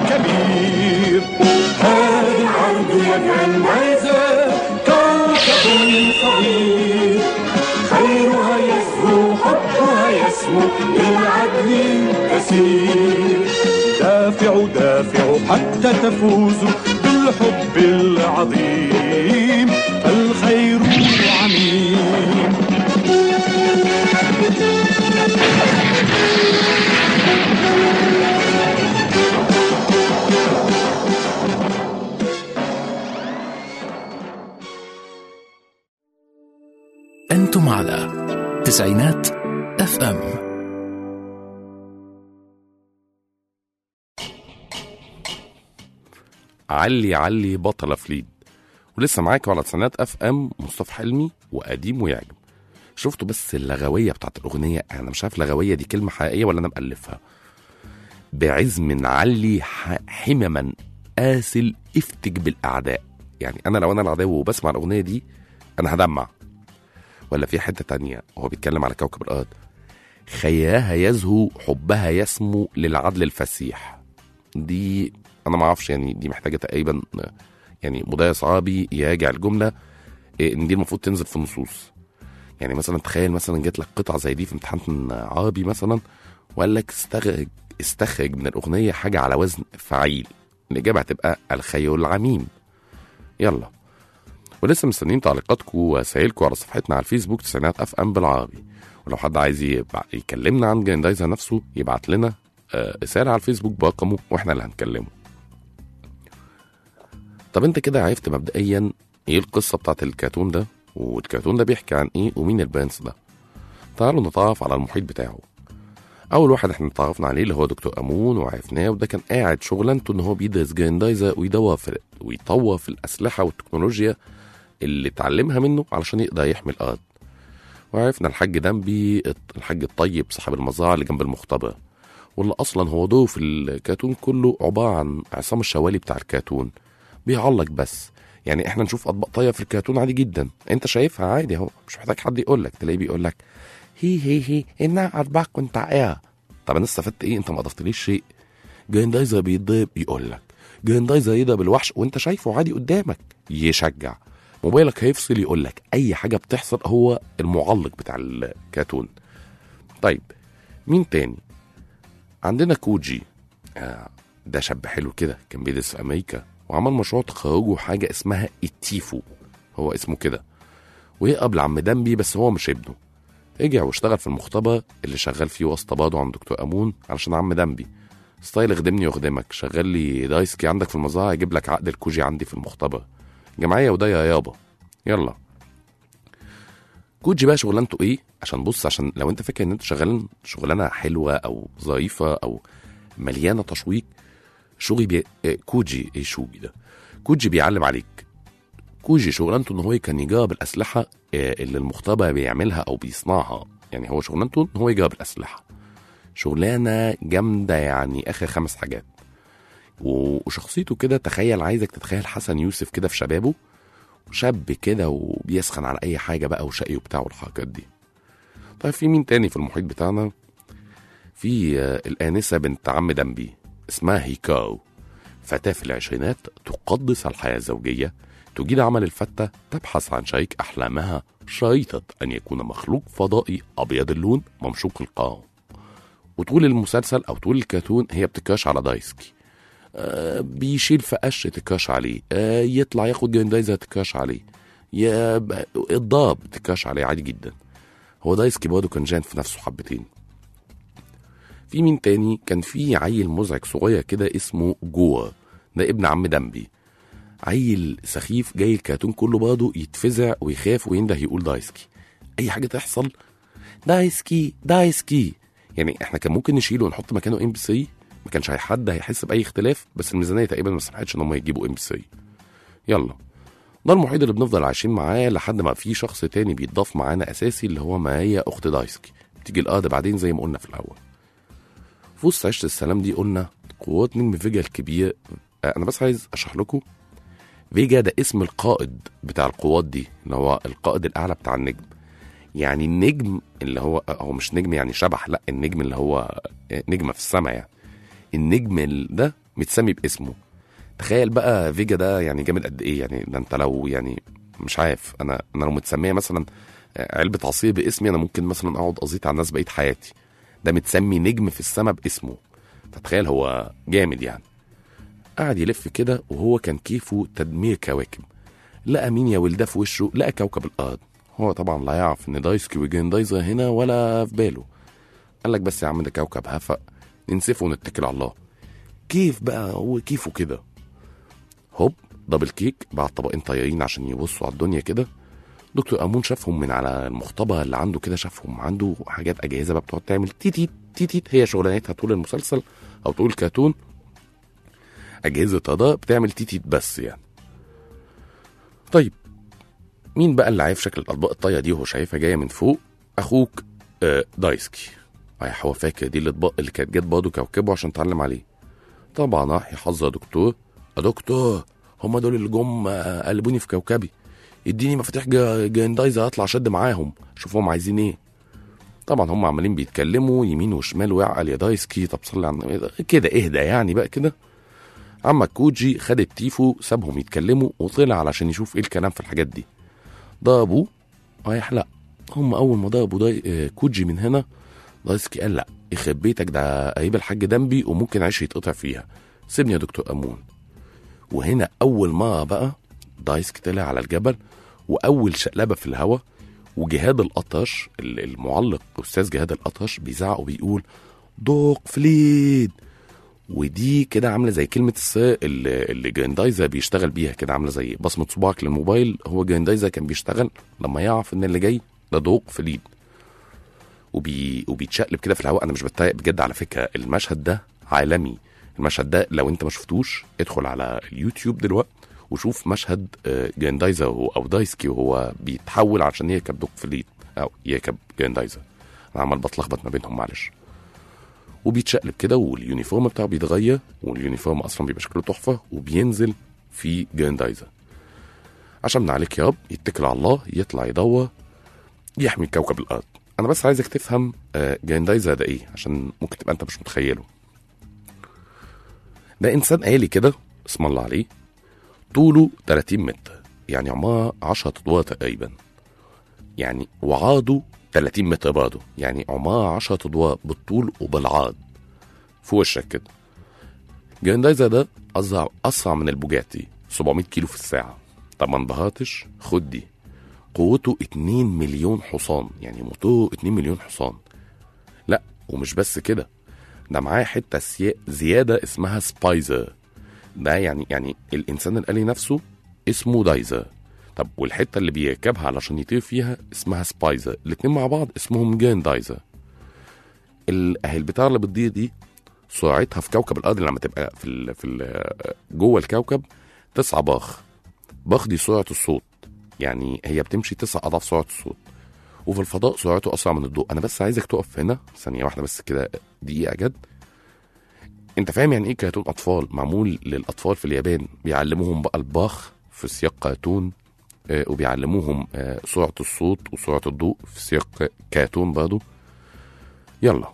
كبير هذه الارض يا جراندايزر كوكب صغير خيرها يسمو حبها يسمو للعدل كثير دافعوا دافعوا حتى تفوزوا بالحب الحب العظيم فالخير عميم أنتم على تسعينات اف ام علي علي بطل فليد ولسه معاكم على تسعينات اف ام مصطفى حلمي وقديم ويعجب شفتوا بس اللغويه بتاعت الاغنيه انا مش عارف لغويه دي كلمه حقيقيه ولا انا مالفها بعزم علي ح- حمما آسل افتك بالاعداء يعني انا لو انا العدو وبسمع الاغنيه دي انا هدمع ولا في حته تانية هو بيتكلم على كوكب الارض خياها يزهو حبها يسمو للعدل الفسيح دي انا ما اعرفش يعني دي محتاجه تقريبا يعني مضايق صعابي يراجع الجمله إيه، ان دي المفروض تنزل في النصوص يعني مثلا تخيل مثلا جات لك قطعه زي دي في امتحان عربي مثلا وقال لك استخرج استخرج من الاغنيه حاجه على وزن فعيل الاجابه هتبقى الخيول العميم يلا ولسه مستنيين تعليقاتكم ورسايلكم على صفحتنا على الفيسبوك تسعينات اف ام بالعربي ولو حد عايز يبع- يكلمنا عن جراندايزر نفسه يبعت لنا آه، رساله على الفيسبوك برقمه واحنا اللي هنكلمه طب انت كده عرفت مبدئيا ايه القصه بتاعت الكرتون ده والكرتون ده بيحكي عن ايه ومين البرنس ده تعالوا نتعرف على المحيط بتاعه اول واحد احنا اتعرفنا عليه اللي هو دكتور امون وعرفناه وده كان قاعد شغلانته ان هو بيدرس جراندايزر ويدور في ويطور في الاسلحه والتكنولوجيا اللي اتعلمها منه علشان يقدر يحمي الارض وعرفنا الحاج دمبي الحاج الطيب صاحب المزرعه اللي جنب المختبر واللي اصلا هو دوره في الكرتون كله عباره عن عصام الشوالي بتاع الكرتون بيعلق بس يعني احنا نشوف اطباق طايه في الكرتون عادي جدا انت شايفها عادي اهو مش محتاج حد يقول لك تلاقيه بيقول لك هي هي هي انها اطباق كنت عاقه طب انا استفدت ايه انت ما اضفتليش شيء جراندايزر بيتضرب يقول لك جراندايزر يضرب الوحش وانت شايفه عادي قدامك يشجع موبايلك هيفصل يقول لك اي حاجه بتحصل هو المعلق بتاع الكرتون طيب مين تاني عندنا كوجي آه ده شاب حلو كده كان بيدرس في امريكا وعمل مشروع تخرجه حاجه اسمها التيفو هو اسمه كده ويقبل عم دمبي بس هو مش ابنه رجع واشتغل في المختبر اللي شغال فيه واسطه برضه عند دكتور امون علشان عم دمبي ستايل اخدمني واخدمك شغال لي دايسكي عندك في المزرعه يجيب لك عقد الكوجي عندي في المختبر جمعيه ودايه يابا يلا كوجي بقى شغلانته ايه عشان بص عشان لو انت فاكر ان انت شغال شغلانه حلوه او ظريفه او مليانه تشويق شغي بي... آه، كوجي ايه شوجي ده كوجي بيعلم عليك كوجي شغلانته ان هو كان يجرب الاسلحه آه، اللي المختبر بيعملها او بيصنعها يعني هو شغلانته ان هو يجرب الاسلحه شغلانه جامده يعني اخر خمس حاجات و- وشخصيته كده تخيل عايزك تتخيل حسن يوسف كده في شبابه شاب كده وبيسخن على اي حاجه بقى وشقي وبتاع والحركات دي طيب في مين تاني في المحيط بتاعنا في آه، الانسه بنت عم دمبي اسمها هيكاو فتاة في العشرينات تقدس الحياة الزوجية تجيد عمل الفتة تبحث عن شريك أحلامها شريطة أن يكون مخلوق فضائي أبيض اللون ممشوق القاع وطول المسلسل أو طول الكرتون هي بتكاش على دايسكي آه بيشيل في قش تكاش عليه آه يطلع ياخد جراندايزر تكاش عليه يا ب- الضاب تكاش عليه عادي جدا هو دايسكي برضه كان جان في نفسه حبتين في مين تاني كان في عيل مزعج صغير كده اسمه جوا ده ابن عم دمبي عيل سخيف جاي الكرتون كله برضه يتفزع ويخاف وينده يقول دايسكي اي حاجه تحصل دايسكي دايسكي يعني احنا كان ممكن نشيله ونحط مكانه ام بي سي ما كانش هي- حد هيحس باي اختلاف بس الميزانيه تقريبا ما سمحتش ان هم يجيبوا ام بي سي يلا ده المحيط اللي بنفضل عايشين معاه لحد ما في شخص تاني بيتضاف معانا اساسي اللي هو مايا اخت دايسكي بتيجي الارض بعدين زي ما قلنا في الاول في وسط عيشه السلام دي قلنا قوات نجم فيجا الكبير آه، انا بس عايز اشرح لكم فيجا ده اسم القائد بتاع القوات دي اللي هو القائد الاعلى بتاع النجم يعني النجم اللي هو هو مش نجم يعني شبح لا النجم اللي هو نجمه في السماء يعني النجم ال- ده متسمي باسمه تخيل بقى فيجا ده يعني جامد قد ايه يعني ده انت لو يعني مش عارف انا انا لو متسميه مثلا علبه عصير باسمي انا ممكن مثلا اقعد ازيط على الناس بقيه حياتي ده متسمي نجم في السماء باسمه فتخيل هو جامد يعني قعد يلف كده وهو كان كيفه تدمير كواكب لقى مين يا ولده في وشه لقى كوكب الارض هو طبعا لا يعرف ان دايسكي وجندايزر هنا ولا في باله قال لك بس يا عم ده كوكب هفق ننسفه ونتكل على الله كيف بقى هو كيفه كده هوب دبل كيك بعد طبقين طيارين عشان يبصوا على الدنيا كده دكتور امون شافهم من على المختبر اللي عنده كده شافهم عنده حاجات اجهزه بقى بتقعد تعمل تيتيت تيتيت هي شغلانتها طول المسلسل او طول الكرتون اجهزه رضا بتعمل تيتيت بس يعني طيب مين بقى اللي عارف شكل الاطباق الطايه دي وهو شايفها جايه من فوق اخوك آه دايسكي رايح هو فاكر دي الاطباق اللي كانت جت برضه كوكبه عشان تعلم عليه طبعا راح يحذر دكتور يا دكتور هما دول اللي جم آه، قلبوني في كوكبي اديني مفاتيح جا- جراندايزر اطلع شد معاهم شوفهم عايزين ايه طبعا هم عمالين بيتكلموا يمين وشمال ويعقل يا دايسكي طب صلي على النبي كده اهدى يعني بقى كده عمك كوجي خد التيفو سابهم يتكلموا وطلع علشان يشوف ايه الكلام في الحاجات دي ضربوا رايح لا هم اول ما ضربوا داي... آه، كوجي من هنا دايسكي قال لا يخرب بيتك ده قريب الحاج دمبي وممكن عيش يتقطع فيها سيبني يا دكتور امون وهنا اول ما بقى دايسكي طلع على الجبل واول شقلبه في الهواء وجهاد الأطرش ال- المعلق أستاذ جهاد الأطرش بيزعق وبيقول دوق فليد ودي كده عامله زي كلمه السر اللي, اللي جراندايزر بيشتغل بيها كده عامله زي بصمه صباعك للموبايل هو جراندايزر كان بيشتغل لما يعرف ان اللي جاي ده دوق فليد وبي وبيتشقلب كده في الهواء انا مش بتريق بجد على فكره المشهد ده عالمي المشهد ده لو انت ما شفتوش ادخل على اليوتيوب دلوقتي وشوف مشهد آه، جراندايزر وهو- او دايسكي وهو بيتحول عشان يركب دوق فليد او يركب جراندايزر انا عمال بتلخبط ما بينهم معلش وبيتشقلب كده واليونيفورم بتاعه بيتغير واليونيفورم اصلا بيبقى شكله تحفه وبينزل في جراندايزر عشان من عليك ياب يتكل على الله يطلع يدور يحمي كوكب الارض انا بس عايزك تفهم آه، جراندايزر ده ايه عشان ممكن تبقى انت مش متخيله ده انسان آلي كده اسم الله عليه طوله 30 متر يعني عماره 10 ادوار تقريبا يعني وعرضه 30 متر برضه يعني عماره 10 ادوار بالطول وبالعرض في وشك كده جراندايزر ده أسرع أسرع من البوجاتي 700 كيلو في الساعة طب ما انبهرتش خد دي قوته 2 مليون حصان يعني موتوره 2 مليون حصان لا ومش بس كده ده معاه حتة سيا- زيادة اسمها سبايزر ده يعني يعني الإنسان الآلي نفسه اسمه دايزر طب والحتة اللي بيركبها علشان يطير فيها اسمها سبايزر الاتنين مع بعض اسمهم جراندايزر ال- اهي البتاع اللي بتطير دي سرعتها في كوكب الارض لما تبقى في ال في ال جوه الكوكب تسعة باخ باخ دي سرعه الصوت يعني هي بتمشي تسع اضعاف سرعه الصوت وفي الفضاء سرعته اسرع من الضوء انا بس عايزك تقف هنا ثانيه واحده بس كده دقيقه جد انت فاهم يعني ايه كرتون اطفال معمول للاطفال في اليابان بيعلموهم بقى الباخ في سياق كرتون آه، وبيعلموهم آه، سرعه الصوت وسرعه الضوء في سياق كرتون برضه يلا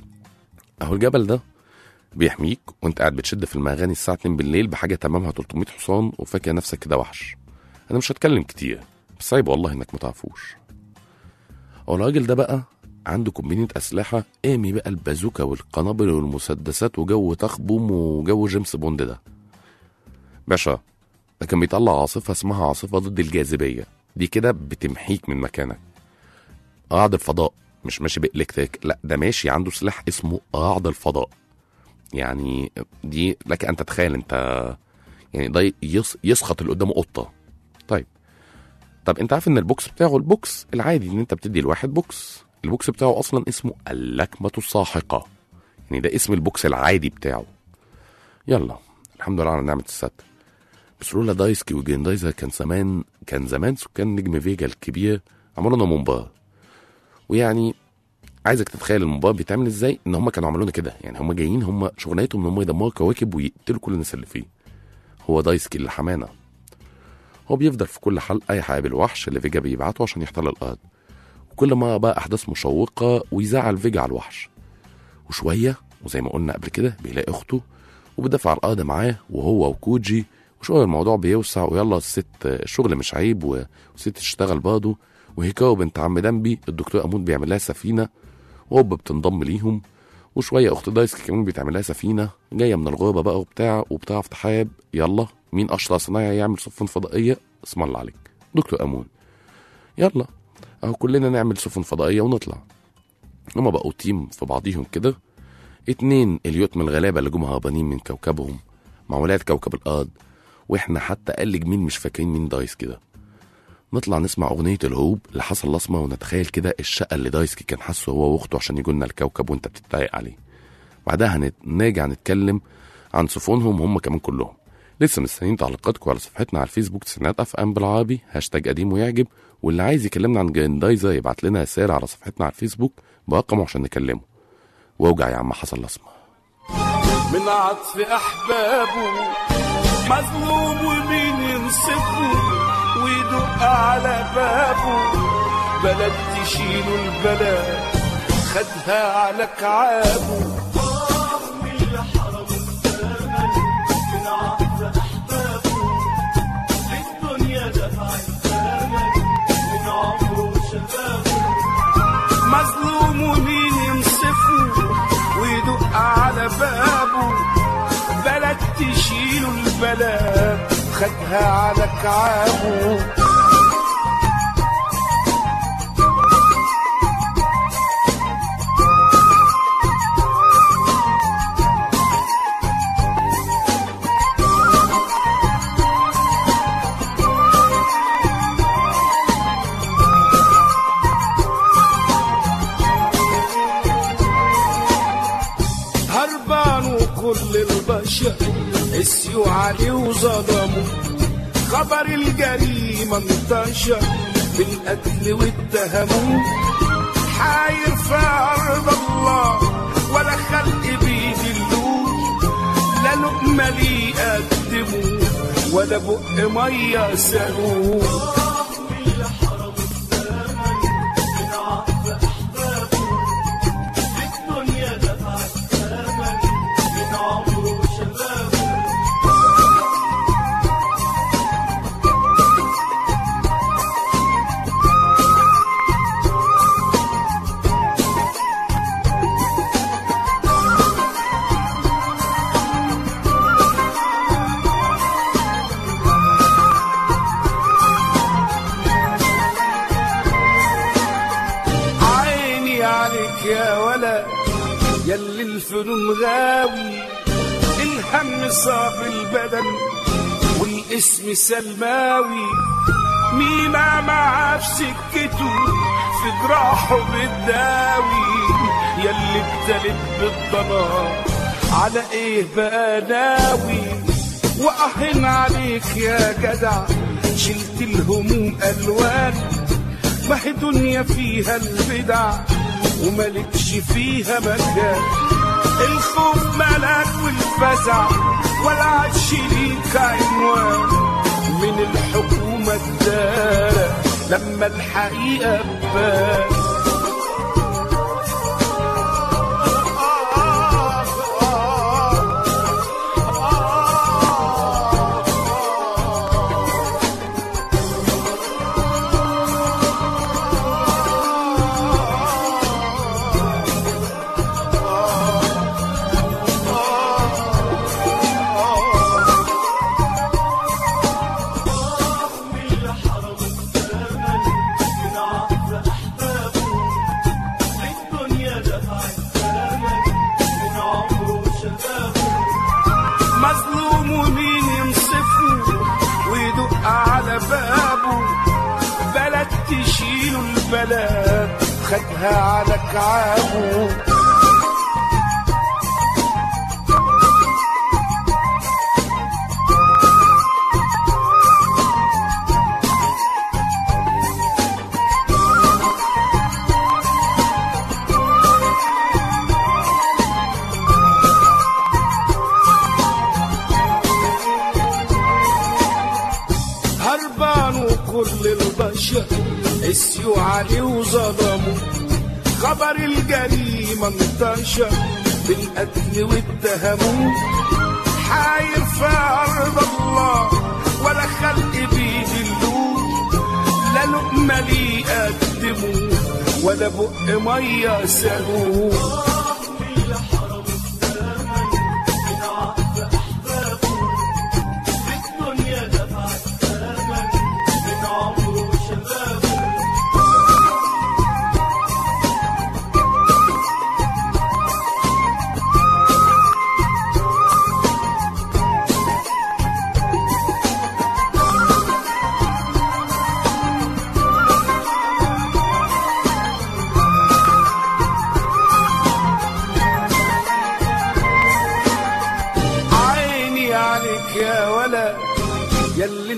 اهو الجبل ده بيحميك وانت قاعد بتشد في المغاني الساعة 2 بالليل بحاجة تمامها 300 حصان وفاكر نفسك كده وحش انا مش هتكلم كتير بس عيب والله انك ما تعرفوش هو الراجل ده بقى عنده كومبينية أسلحة ارمي بقى البازوكا والقنابل والمسدسات وجو تخبم وجو جيمس بوند ده باشا ده كان بيطلع عاصفة اسمها عاصفة ضد الجاذبية دي كده بتمحيك من مكانك رعد الفضاء مش ماشي بإلكتريك لا ده ماشي عنده سلاح اسمه رعد الفضاء يعني دي لك ان تتخيل انت يعني ده يس يسخط اللي قدامه قطه طيب طب انت عارف ان البوكس بتاعه البوكس العادي ان انت بتدي الواحد بوكس البوكس بتاعه اصلا اسمه اللكمه الساحقه يعني ده اسم البوكس العادي بتاعه يلا الحمد لله على نعمه الستر بس لولا دايسكي وجراندايزر كان زمان كان زمان سكان نجم فيجا الكبير عملوا لنا منبار ويعني عايزك تتخيل الموبايل بيتعمل ازاي ان هم كانوا عملونا كده يعني هم جايين هم شغلانتهم ان هم يدمروا كواكب ويقتلوا كل الناس اللي فيه هو دايسكي اللي حمانا هو بيفضل في كل حلقه يحارب الوحش اللي فيجا بيبعته عشان يحتل الارض وكل ما بقى احداث مشوقه ويزعل فيجا على الوحش وشويه وزي ما قلنا قبل كده بيلاقي اخته وبيدافع على الارض معاه وهو وكوجي وشويه الموضوع بيوسع ويلا الست الشغل مش عيب و- والست تشتغل برضه وهيكاو بنت عم دمبي الدكتور امون بيعمل لها سفينه وهوب بتنضم ليهم وشويه اخت دايسكي كمان بيتعمل لها سفينه جايه من الغابه بقى وبتاع وبتعرف تحارب يلا مين اشطر صنايعي يعمل سفن فضائيه اسم الله عليك دكتور امون يلا اهو كلنا نعمل سفن فضائيه ونطلع هما بقوا تيم في بعضيهم كده اتنين اليوت من الغلابه اللي جم هربانين من كوكبهم مع ولاد كوكب الارض واحنا حتى قال جميل مش فاكرين مين دايس كده نطلع نسمع أغنية الهروب لحسن الأسمر ونتخيل كده الشقة اللي دايسكي كان حاسه هو وأخته عشان يجولنا الكوكب وأنت بتتريق عليه بعدها هنت... نرجع نتكلم عن سفنهم هم كمان كلهم لسه مستنيين تعليقاتكم على صفحتنا على الفيسبوك تسعينات اف ام بالعربي هاشتاج قديم ويعجب واللي عايز يكلمنا عن جراندايزر يبعت لنا رسالة على صفحتنا على الفيسبوك برقمه عشان نكلمه واوجع يا عم حسن الأسمر من عطف احبابه مظلوم ومين ينصفه ويدق على بابه بلد تشيله البلد خدها على كعابه مظلوم ومين ينصفه ويدق على بابه بلد تشيله البلد خدها على كعابه هربان وكل البشر قسيوا عليه وظلموا خبر الجريمة انتشر بالقتل واتهموه حاير في أرض الله ولا خلق بيدلوه لا لقمة ليه يقدموه ولا بق مية سالوه عيني عليك يا ولا يلي الفنون غاوي الهم صاب البدن والاسم سلماوي مينا معاه في سكته في جراحه بتداوي يلي ابتلت بالضنا على ايه بقى ناوي واهن عليك يا جدع شلت الهموم الوان ما هي دنيا فيها البدع وملكش فيها مكان الخوف ملك والفزع ولا عادش ليك عنوان من الحكومة الدارة لما الحقيقة تبان مظلوم ومين ينصفه ويدق على بابه بلد تشيله البلد خدها على كعابه هربان وكل البشر قسيوا عليه وظلموا خبر الجريمة انتشر بالقتل واتهموه حاير في أرض الله ولا خلق بيدلوه لا لقمة ليه يقدموه ولا بق مية سالوه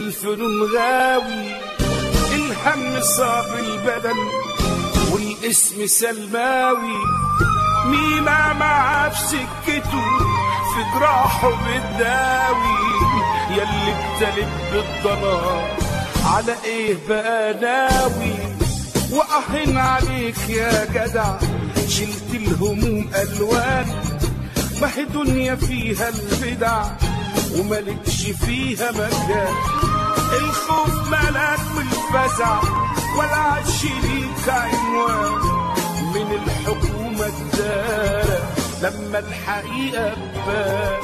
الفنون غاوي الهم صاب البدن والاسم سلماوي مينا معاه في سكته في جراحه بتداوي ياللي بتلب بالضلال على ايه بقى ناوي وقهن عليك يا جدع شلت الهموم الوان ما هي دنيا فيها البدع وملكش فيها مكان الخوف ملاك والفزع ولا عادش ليك عنوان من الحكومة الدارة لما الحقيقة تبان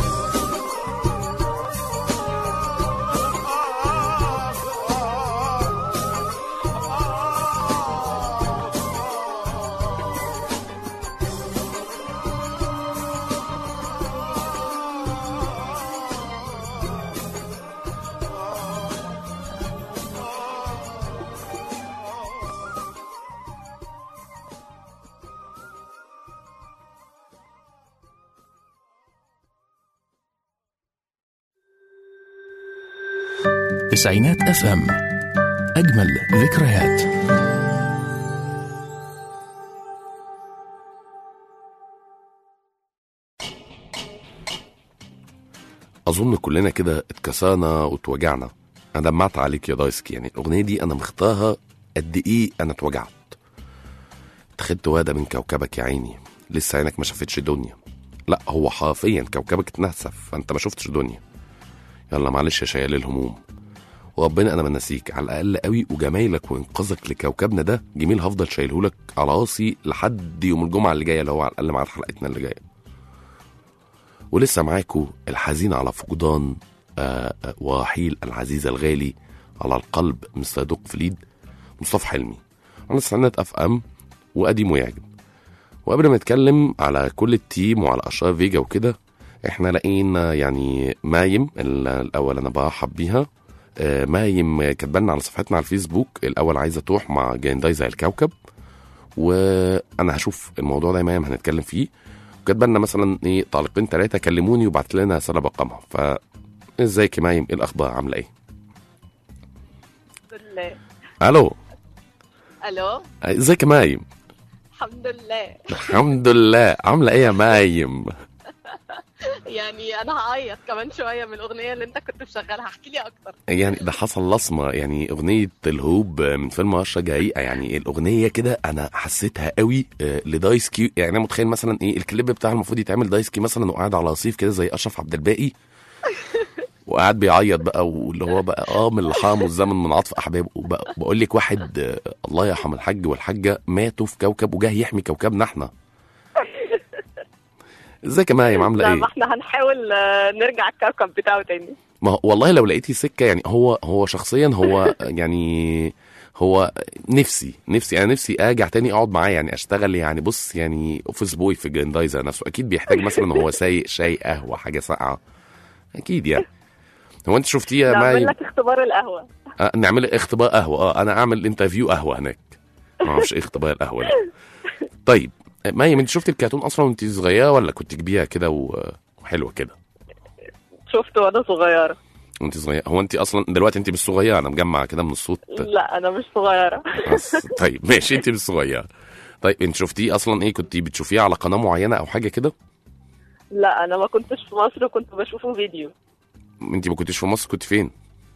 تسعينات اف ام اجمل ذكريات اظن كلنا كده اتكسانا واتوجعنا انا دمعت عليك يا دايسكي يعني الاغنيه دي انا مختارها قد ايه انا اتوجعت اتخذت وادة من كوكبك يا عيني لسه عينك ما شافتش دنيا لا هو حرفيا كوكبك اتنسف فانت ما شفتش دنيا يلا معلش يا شيال الهموم وربنا انا ما نسيك على الاقل قوي وجمايلك وانقاذك لكوكبنا ده جميل هفضل شايلهولك على راسي لحد يوم الجمعه اللي جايه اللي هو على الاقل ميعاد حلقتنا اللي جايه ولسه معاكم الحزين على فقدان آه، آه، ورحيل العزيز الغالي على القلب مستر دوق فليد مصطفى حلمي على سنة اف ام وقديم ويعجب وقبل ما نتكلم على كل التيم وعلى اشرار فيجا وكده احنا لقينا يعني مايم ال- الاول انا برحب بيها آه، مايم كاتبالنا على صفحتنا على الفيسبوك الاول عايزه تروح مع جاندايزا الكوكب وانا هشوف الموضوع ده يا مايم هنتكلم فيه وكاتبه لنا مثلا ايه طالقين ثلاثه كلموني وبعت لنا رساله برقمها ف ازيك يا مايم ايه الاخبار عامله ايه الحمد لله الو الو ازيك يا مايم الحمد لله الحمد لله عامله ايه يا مايم يعني انا هعيط كمان شويه من الاغنيه اللي انت كنت مشغلها احكي لي اكتر يعني ده حصل لصمة يعني أغنية الهوب من فيلم عشرة جريئة يعني الأغنية كده أنا حسيتها قوي آه، لدايسكي يعني أنا متخيل مثلا إيه الكليب بتاع المفروض يتعمل دايسكي مثلا وقاعد على رصيف كده زي أشرف عبد الباقي وقاعد بيعيط بقى واللي هو بقى اه من اللي حرمه الزمن من عطف احبابه وبقى بقول لك واحد آه، الله يرحم الحاج والحاجه ماتوا في كوكب وجاه يحمي كوكبنا احنا ازيك يا مايم عامله لا ايه؟ ما احنا هنحاول آه، نرجع الكوكب بتاعه تاني ما هو- والله لو لقيتي سكه يعني هو هو شخصيا هو يعني هو نفسي نفسي انا نفسي ارجع تاني اقعد معاه يعني اشتغل يعني بص يعني اوفيس بوي في جراندايزر نفسه اكيد بيحتاج مثلا هو سايق شاي قهوه حاجه ساقعه اكيد يعني هو انت شفتيه يا نعمل ماي لك اختبار القهوه آه نعمل اختبار قهوه اه انا اعمل انترفيو قهوه هناك ما اعرفش ايه اختبار القهوه ده طيب مايم انت شفتي الكرتون اصلا وانت صغيره ولا كنت كبيره كده و- وحلوه كده شفته وانا صغيره وانت صغيره هو انت اصلا دلوقتي انت مش صغيره انا مجمع كده من الصوت لا انا مش صغيره بس طيب ماشي انت مش صغيره طيب انت شفتيه اصلا ايه كنت بتشوفيه على قناه معينه او حاجه كده لا انا ما كنتش في مصر كنت بشوفه فيديو انت ما كنتش في مصر كنت فين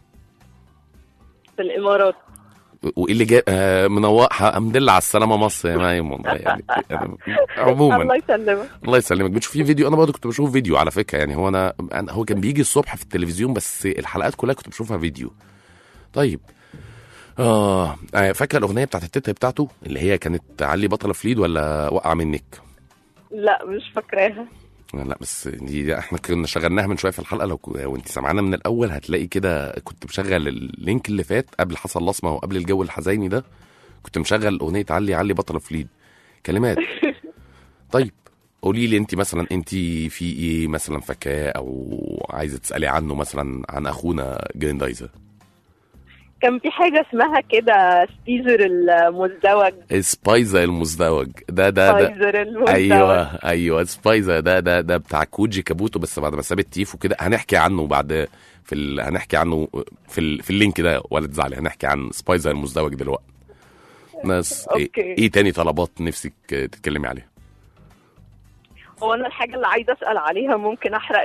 في الامارات وايه اللي جاي آه منوق الحمد لله على السلامه مصر يا مايم والله يعني أنا عموما الله يسلمك الله يسلمك بتشوفيه فيديو انا برضه كنت بشوف فيديو على فكره يعني هو انا, أنا هو كان بيجي الصبح في التلفزيون بس الحلقات كلها كنت بشوفها فيديو طيب اه آه، فاكره الاغنيه بتاعت التتر بتاعته اللي هي كانت علي بطل فليد ولا وقع منك لا مش فاكراها لا بس دي احنا كنا شغلناها من شويه في الحلقه لو ك- وانت سامعانا من الاول هتلاقي كده كنت مشغل اللينك اللي فات قبل حصل لصمه وقبل الجو الحزيني ده كنت مشغل اغنيه علي علي بطل فليد كلمات طيب قولي لي انت مثلا انت في ايه مثلا فاكراه او عايزه تسالي عنه مثلا عن اخونا جريندايزر كان في حاجه اسمها كده ستيزر المزدوج سبايزا المزدوج ده ده ده سبايزر المزدوج ايوه ايوه سبايزا ده ده ده بتاع كوجي كابوتو بس بعد ما ساب التيفو كده هنحكي عنه بعد في ال... هنحكي عنه في ال... في اللينك ده ولا تزعلي هنحكي عن سبايزا المزدوج دلوقتي بس ايه, أوكي. ايه تاني طلبات نفسك تتكلمي عليها هو انا الحاجه اللي عايزه اسال عليها ممكن احرق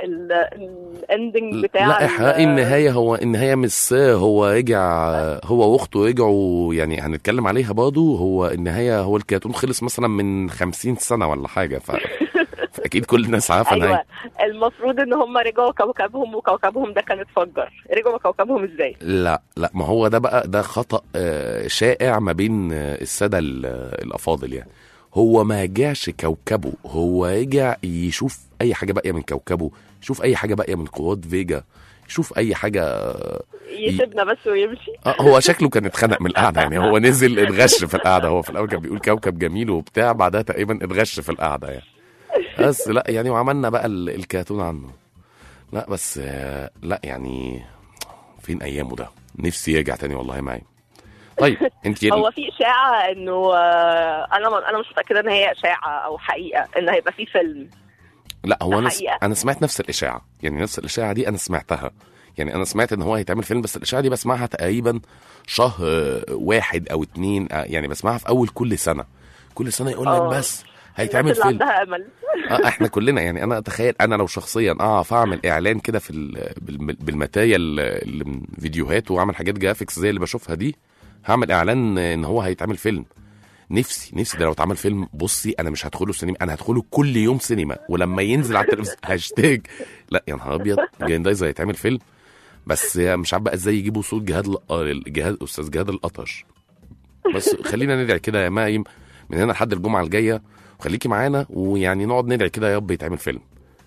الاندنج بتاع لا ال- احرقي النهايه هو النهايه مش سا- هو رجع هو واخته رجعوا يعني هنتكلم عليها برضه هو النهايه هو الكرتون خلص مثلا من خمسين سنه ولا حاجه ف... فاكيد كل الناس عارفه ايوه النهايه المفروض ان هم رجعوا كوكبهم وكوكبهم ده كان اتفجر رجعوا كوكبهم ازاي لا لا ما هو ده بقى ده خطأ آه، شائع ما بين آه، السادة ال- آه، الأفاضل يعني هو ما رجعش كوكبه هو رجع يشوف أي حاجة باقية من كوكبه يشوف أي حاجة باقية من قوات فيجا يشوف أي حاجة آه، يسيبنا بس ويمشي آه، هو شكله كان اتخنق من القعدة يعني هو نزل اتغش في القعدة هو في الأول كان بيقول كوكب جميل وبتاع بعدها تقريبا اتغش في القعدة يعني بس لا يعني وعملنا بقى ال- الكرتون عنه لا بس آه، لا يعني فين أيامه ده نفسي يرجع تاني والله معي طيب انت هو في اشاعه انه آه، انا انا مش متاكده ان هي اشاعه او حقيقه ان هيبقى في فيلم لا هو انا حقيقة. انا سمعت نفس الاشاعه يعني نفس الاشاعه دي انا سمعتها يعني انا سمعت ان هو هيتعمل فيلم بس الاشاعه دي بسمعها تقريبا شهر آه، واحد او اتنين آه، يعني بسمعها في اول كل سنه كل سنه يقول لك آه. بس هيتعمل الناس اللي فيلم عندها امل آه احنا كلنا يعني انا اتخيل انا لو شخصيا اعرف اعمل اعلان كده في ال- بالم- بالماتيريال اللي من فيديوهات واعمل حاجات جرافيكس زي اللي بشوفها دي هعمل اعلان ان هو هيتعمل فيلم نفسي نفسي ده لو اتعمل فيلم بصي انا مش هدخله سينما انا هدخله كل يوم سينما ولما ينزل على التلفزيون هاشتاج لا يا نهار ابيض جراندايزر هيتعمل فيلم بس مش عارف بقى ازاي يجيبوا صوت جهاد ال- جهاد استاذ جهاد القطش بس خلينا ندعي كده يا مايم من هنا لحد الجمعه الجايه وخليكي معانا ويعني نقعد ندعي كده يا رب يتعمل فيلم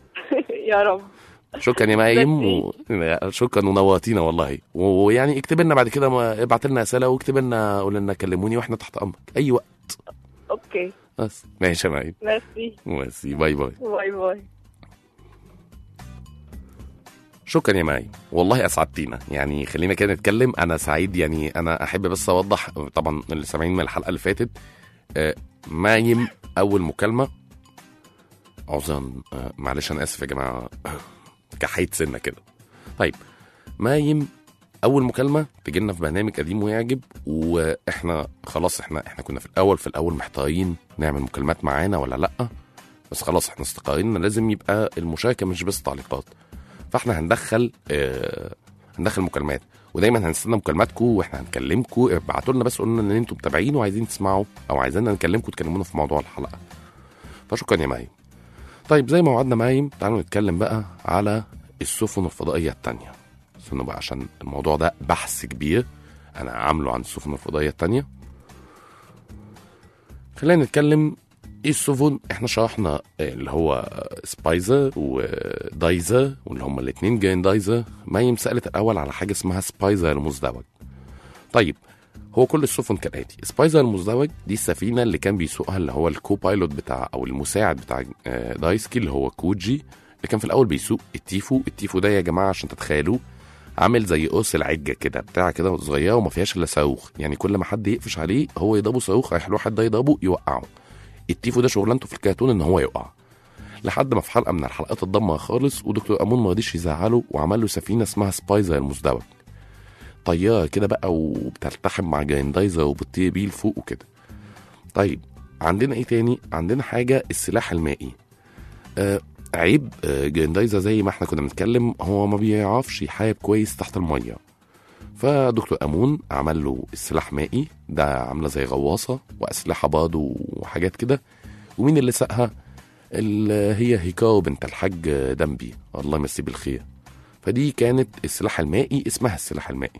يا رب شكرا يا مايم و... شكرا ونورتينا والله و- ويعني اكتب لنا بعد كده ما- ابعت لنا رساله واكتب لنا قول لنا كلموني واحنا تحت امرك اي وقت اوكي بس ماشي يا مايم ميرسي ميرسي باي باي باي باي شكرا يا ماي والله اسعدتينا يعني خلينا كده نتكلم انا سعيد يعني انا احب بس اوضح طبعا اللي سامعين من الحلقه اللي فاتت آه، مايم اول مكالمه عذرا آه، معلش انا اسف يا جماعه كحيت سنه كده طيب مايم اول مكالمه تجي لنا في برنامج قديم ويعجب واحنا خلاص احنا احنا كنا في الاول في الاول محتارين نعمل مكالمات معانا ولا لا بس خلاص احنا استقرينا لازم يبقى المشاركه مش بس تعليقات فاحنا هندخل آه هندخل مكالمات ودايما هنستنى مكالماتكم واحنا هنكلمكم ابعتوا لنا بس قولنا ان انتم متابعين وعايزين تسمعوا او عايزيننا نكلمكم تكلمونا في موضوع الحلقه فشكرا يا مايم طيب زي ما وعدنا مايم تعالوا نتكلم بقى على السفن الفضائيه التانية استنوا بقى عشان الموضوع ده بحث كبير انا عامله عن السفن الفضائيه التانية خلينا نتكلم ايه السفن احنا شرحنا اللي هو سبايزر ودايزر واللي هم الاثنين جراندايزر مايم سالت الاول على حاجه اسمها سبايزر المزدوج طيب هو كل السفن كالاتي سبايزر المزدوج دي السفينه اللي كان بيسوقها اللي هو الكو بايلوت بتاع او المساعد بتاع آه، دايسكي اللي هو كوجي اللي كان في الاول بيسوق التيفو التيفو ده يا جماعه عشان تتخيلوه عامل زي قرص العجه كده بتاع كده صغيره وما فيهاش الا صاروخ يعني كل ما حد يقفش عليه هو يضربه صاروخ رايح له حد يضربه يوقعه التيفو ده شغلانته في الكرتون ان هو يقع لحد ما في حلقه من الحلقات اتدمر خالص ودكتور امون ما رضيش يزعله وعمل له سفينه اسمها سبايزر المزدوج طياره كده بقى وبتلتحم مع جراندايزر وبتطير بيه لفوق وكده طيب عندنا ايه تاني عندنا حاجه السلاح المائي آه عيب آه جراندايزر زي ما احنا كنا بنتكلم هو ما بيعرفش يحارب كويس تحت الميه فدكتور امون عمل له السلاح مائي ده عامله زي غواصه واسلحه برضه وحاجات كده ومين اللي ساقها اللي هي هيكاو بنت الحاج دمبي الله يمسيه بالخير فدي كانت السلاح المائي اسمها السلاح المائي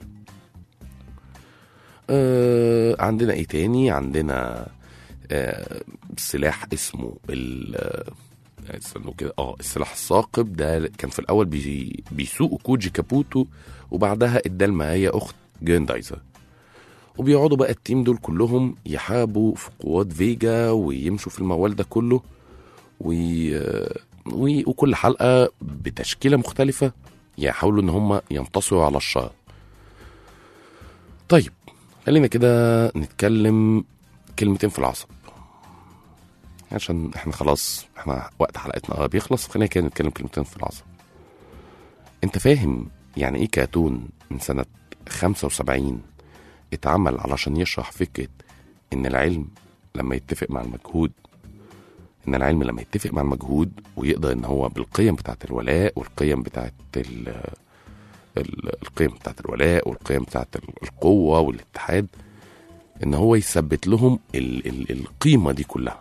آه عندنا ايه تاني عندنا آه سلاح اسمه ال آه، استنوا كده اه السلاح الثاقب ده كان في الاول بي بيسوقوا كوجي كابوتو وبعدها اداه المعايا اخت جراندايزر وبيقعدوا بقى التيم دول كلهم يحاربوا في قوات فيجا ويمشوا في الموال ده كله و... و... وكل حلقة بتشكيلة مختلفة يحاولوا إن هم ينتصروا على الشر طيب خلينا كده نتكلم كلمتين في العصب عشان احنا خلاص احنا وقت حلقتنا بيخلص خلينا كده نتكلم كلمتين في العصب انت فاهم يعني ايه كرتون من سنة 75 اتعمل علشان يشرح فكرة ان العلم لما يتفق مع المجهود ان العلم لما يتفق مع المجهود ويقدر ان هو بالقيم بتاعت الولاء والقيم بتاعت ال ال- القيم بتاعت الولاء والقيم بتاعت ال- القوة والاتحاد ان هو يثبت لهم ال ال القيمة دي كلها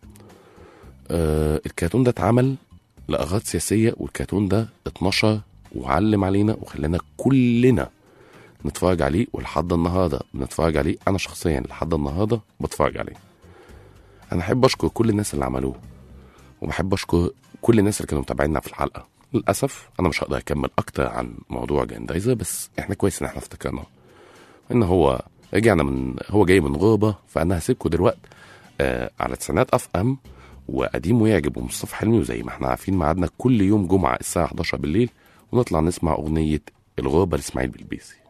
آه الكرتون ده اتعمل لأغراض سياسية والكرتون ده اتنشر وعلم علينا وخلانا كلنا نتفرج عليه ولحد النهارده بنتفرج عليه انا شخصيا لحد النهارده بتفرج عليه انا احب اشكر كل الناس اللي عملوه وبحب اشكر كل الناس اللي كانوا متابعينا في الحلقه للاسف انا مش هقدر اكمل اكتر عن موضوع جراندايزر بس احنا كويس ان احنا افتكرناه ان هو رجعنا من هو جاي من غربه فانا هسيبكم دلوقتي آه على تسعينات اف ام وقديم ويعجب ومصطفى حلمي وزي ما احنا عارفين ميعادنا كل يوم جمعه الساعه 11 بالليل ونطلع نسمع اغنيه الغربه لاسماعيل بلبيسي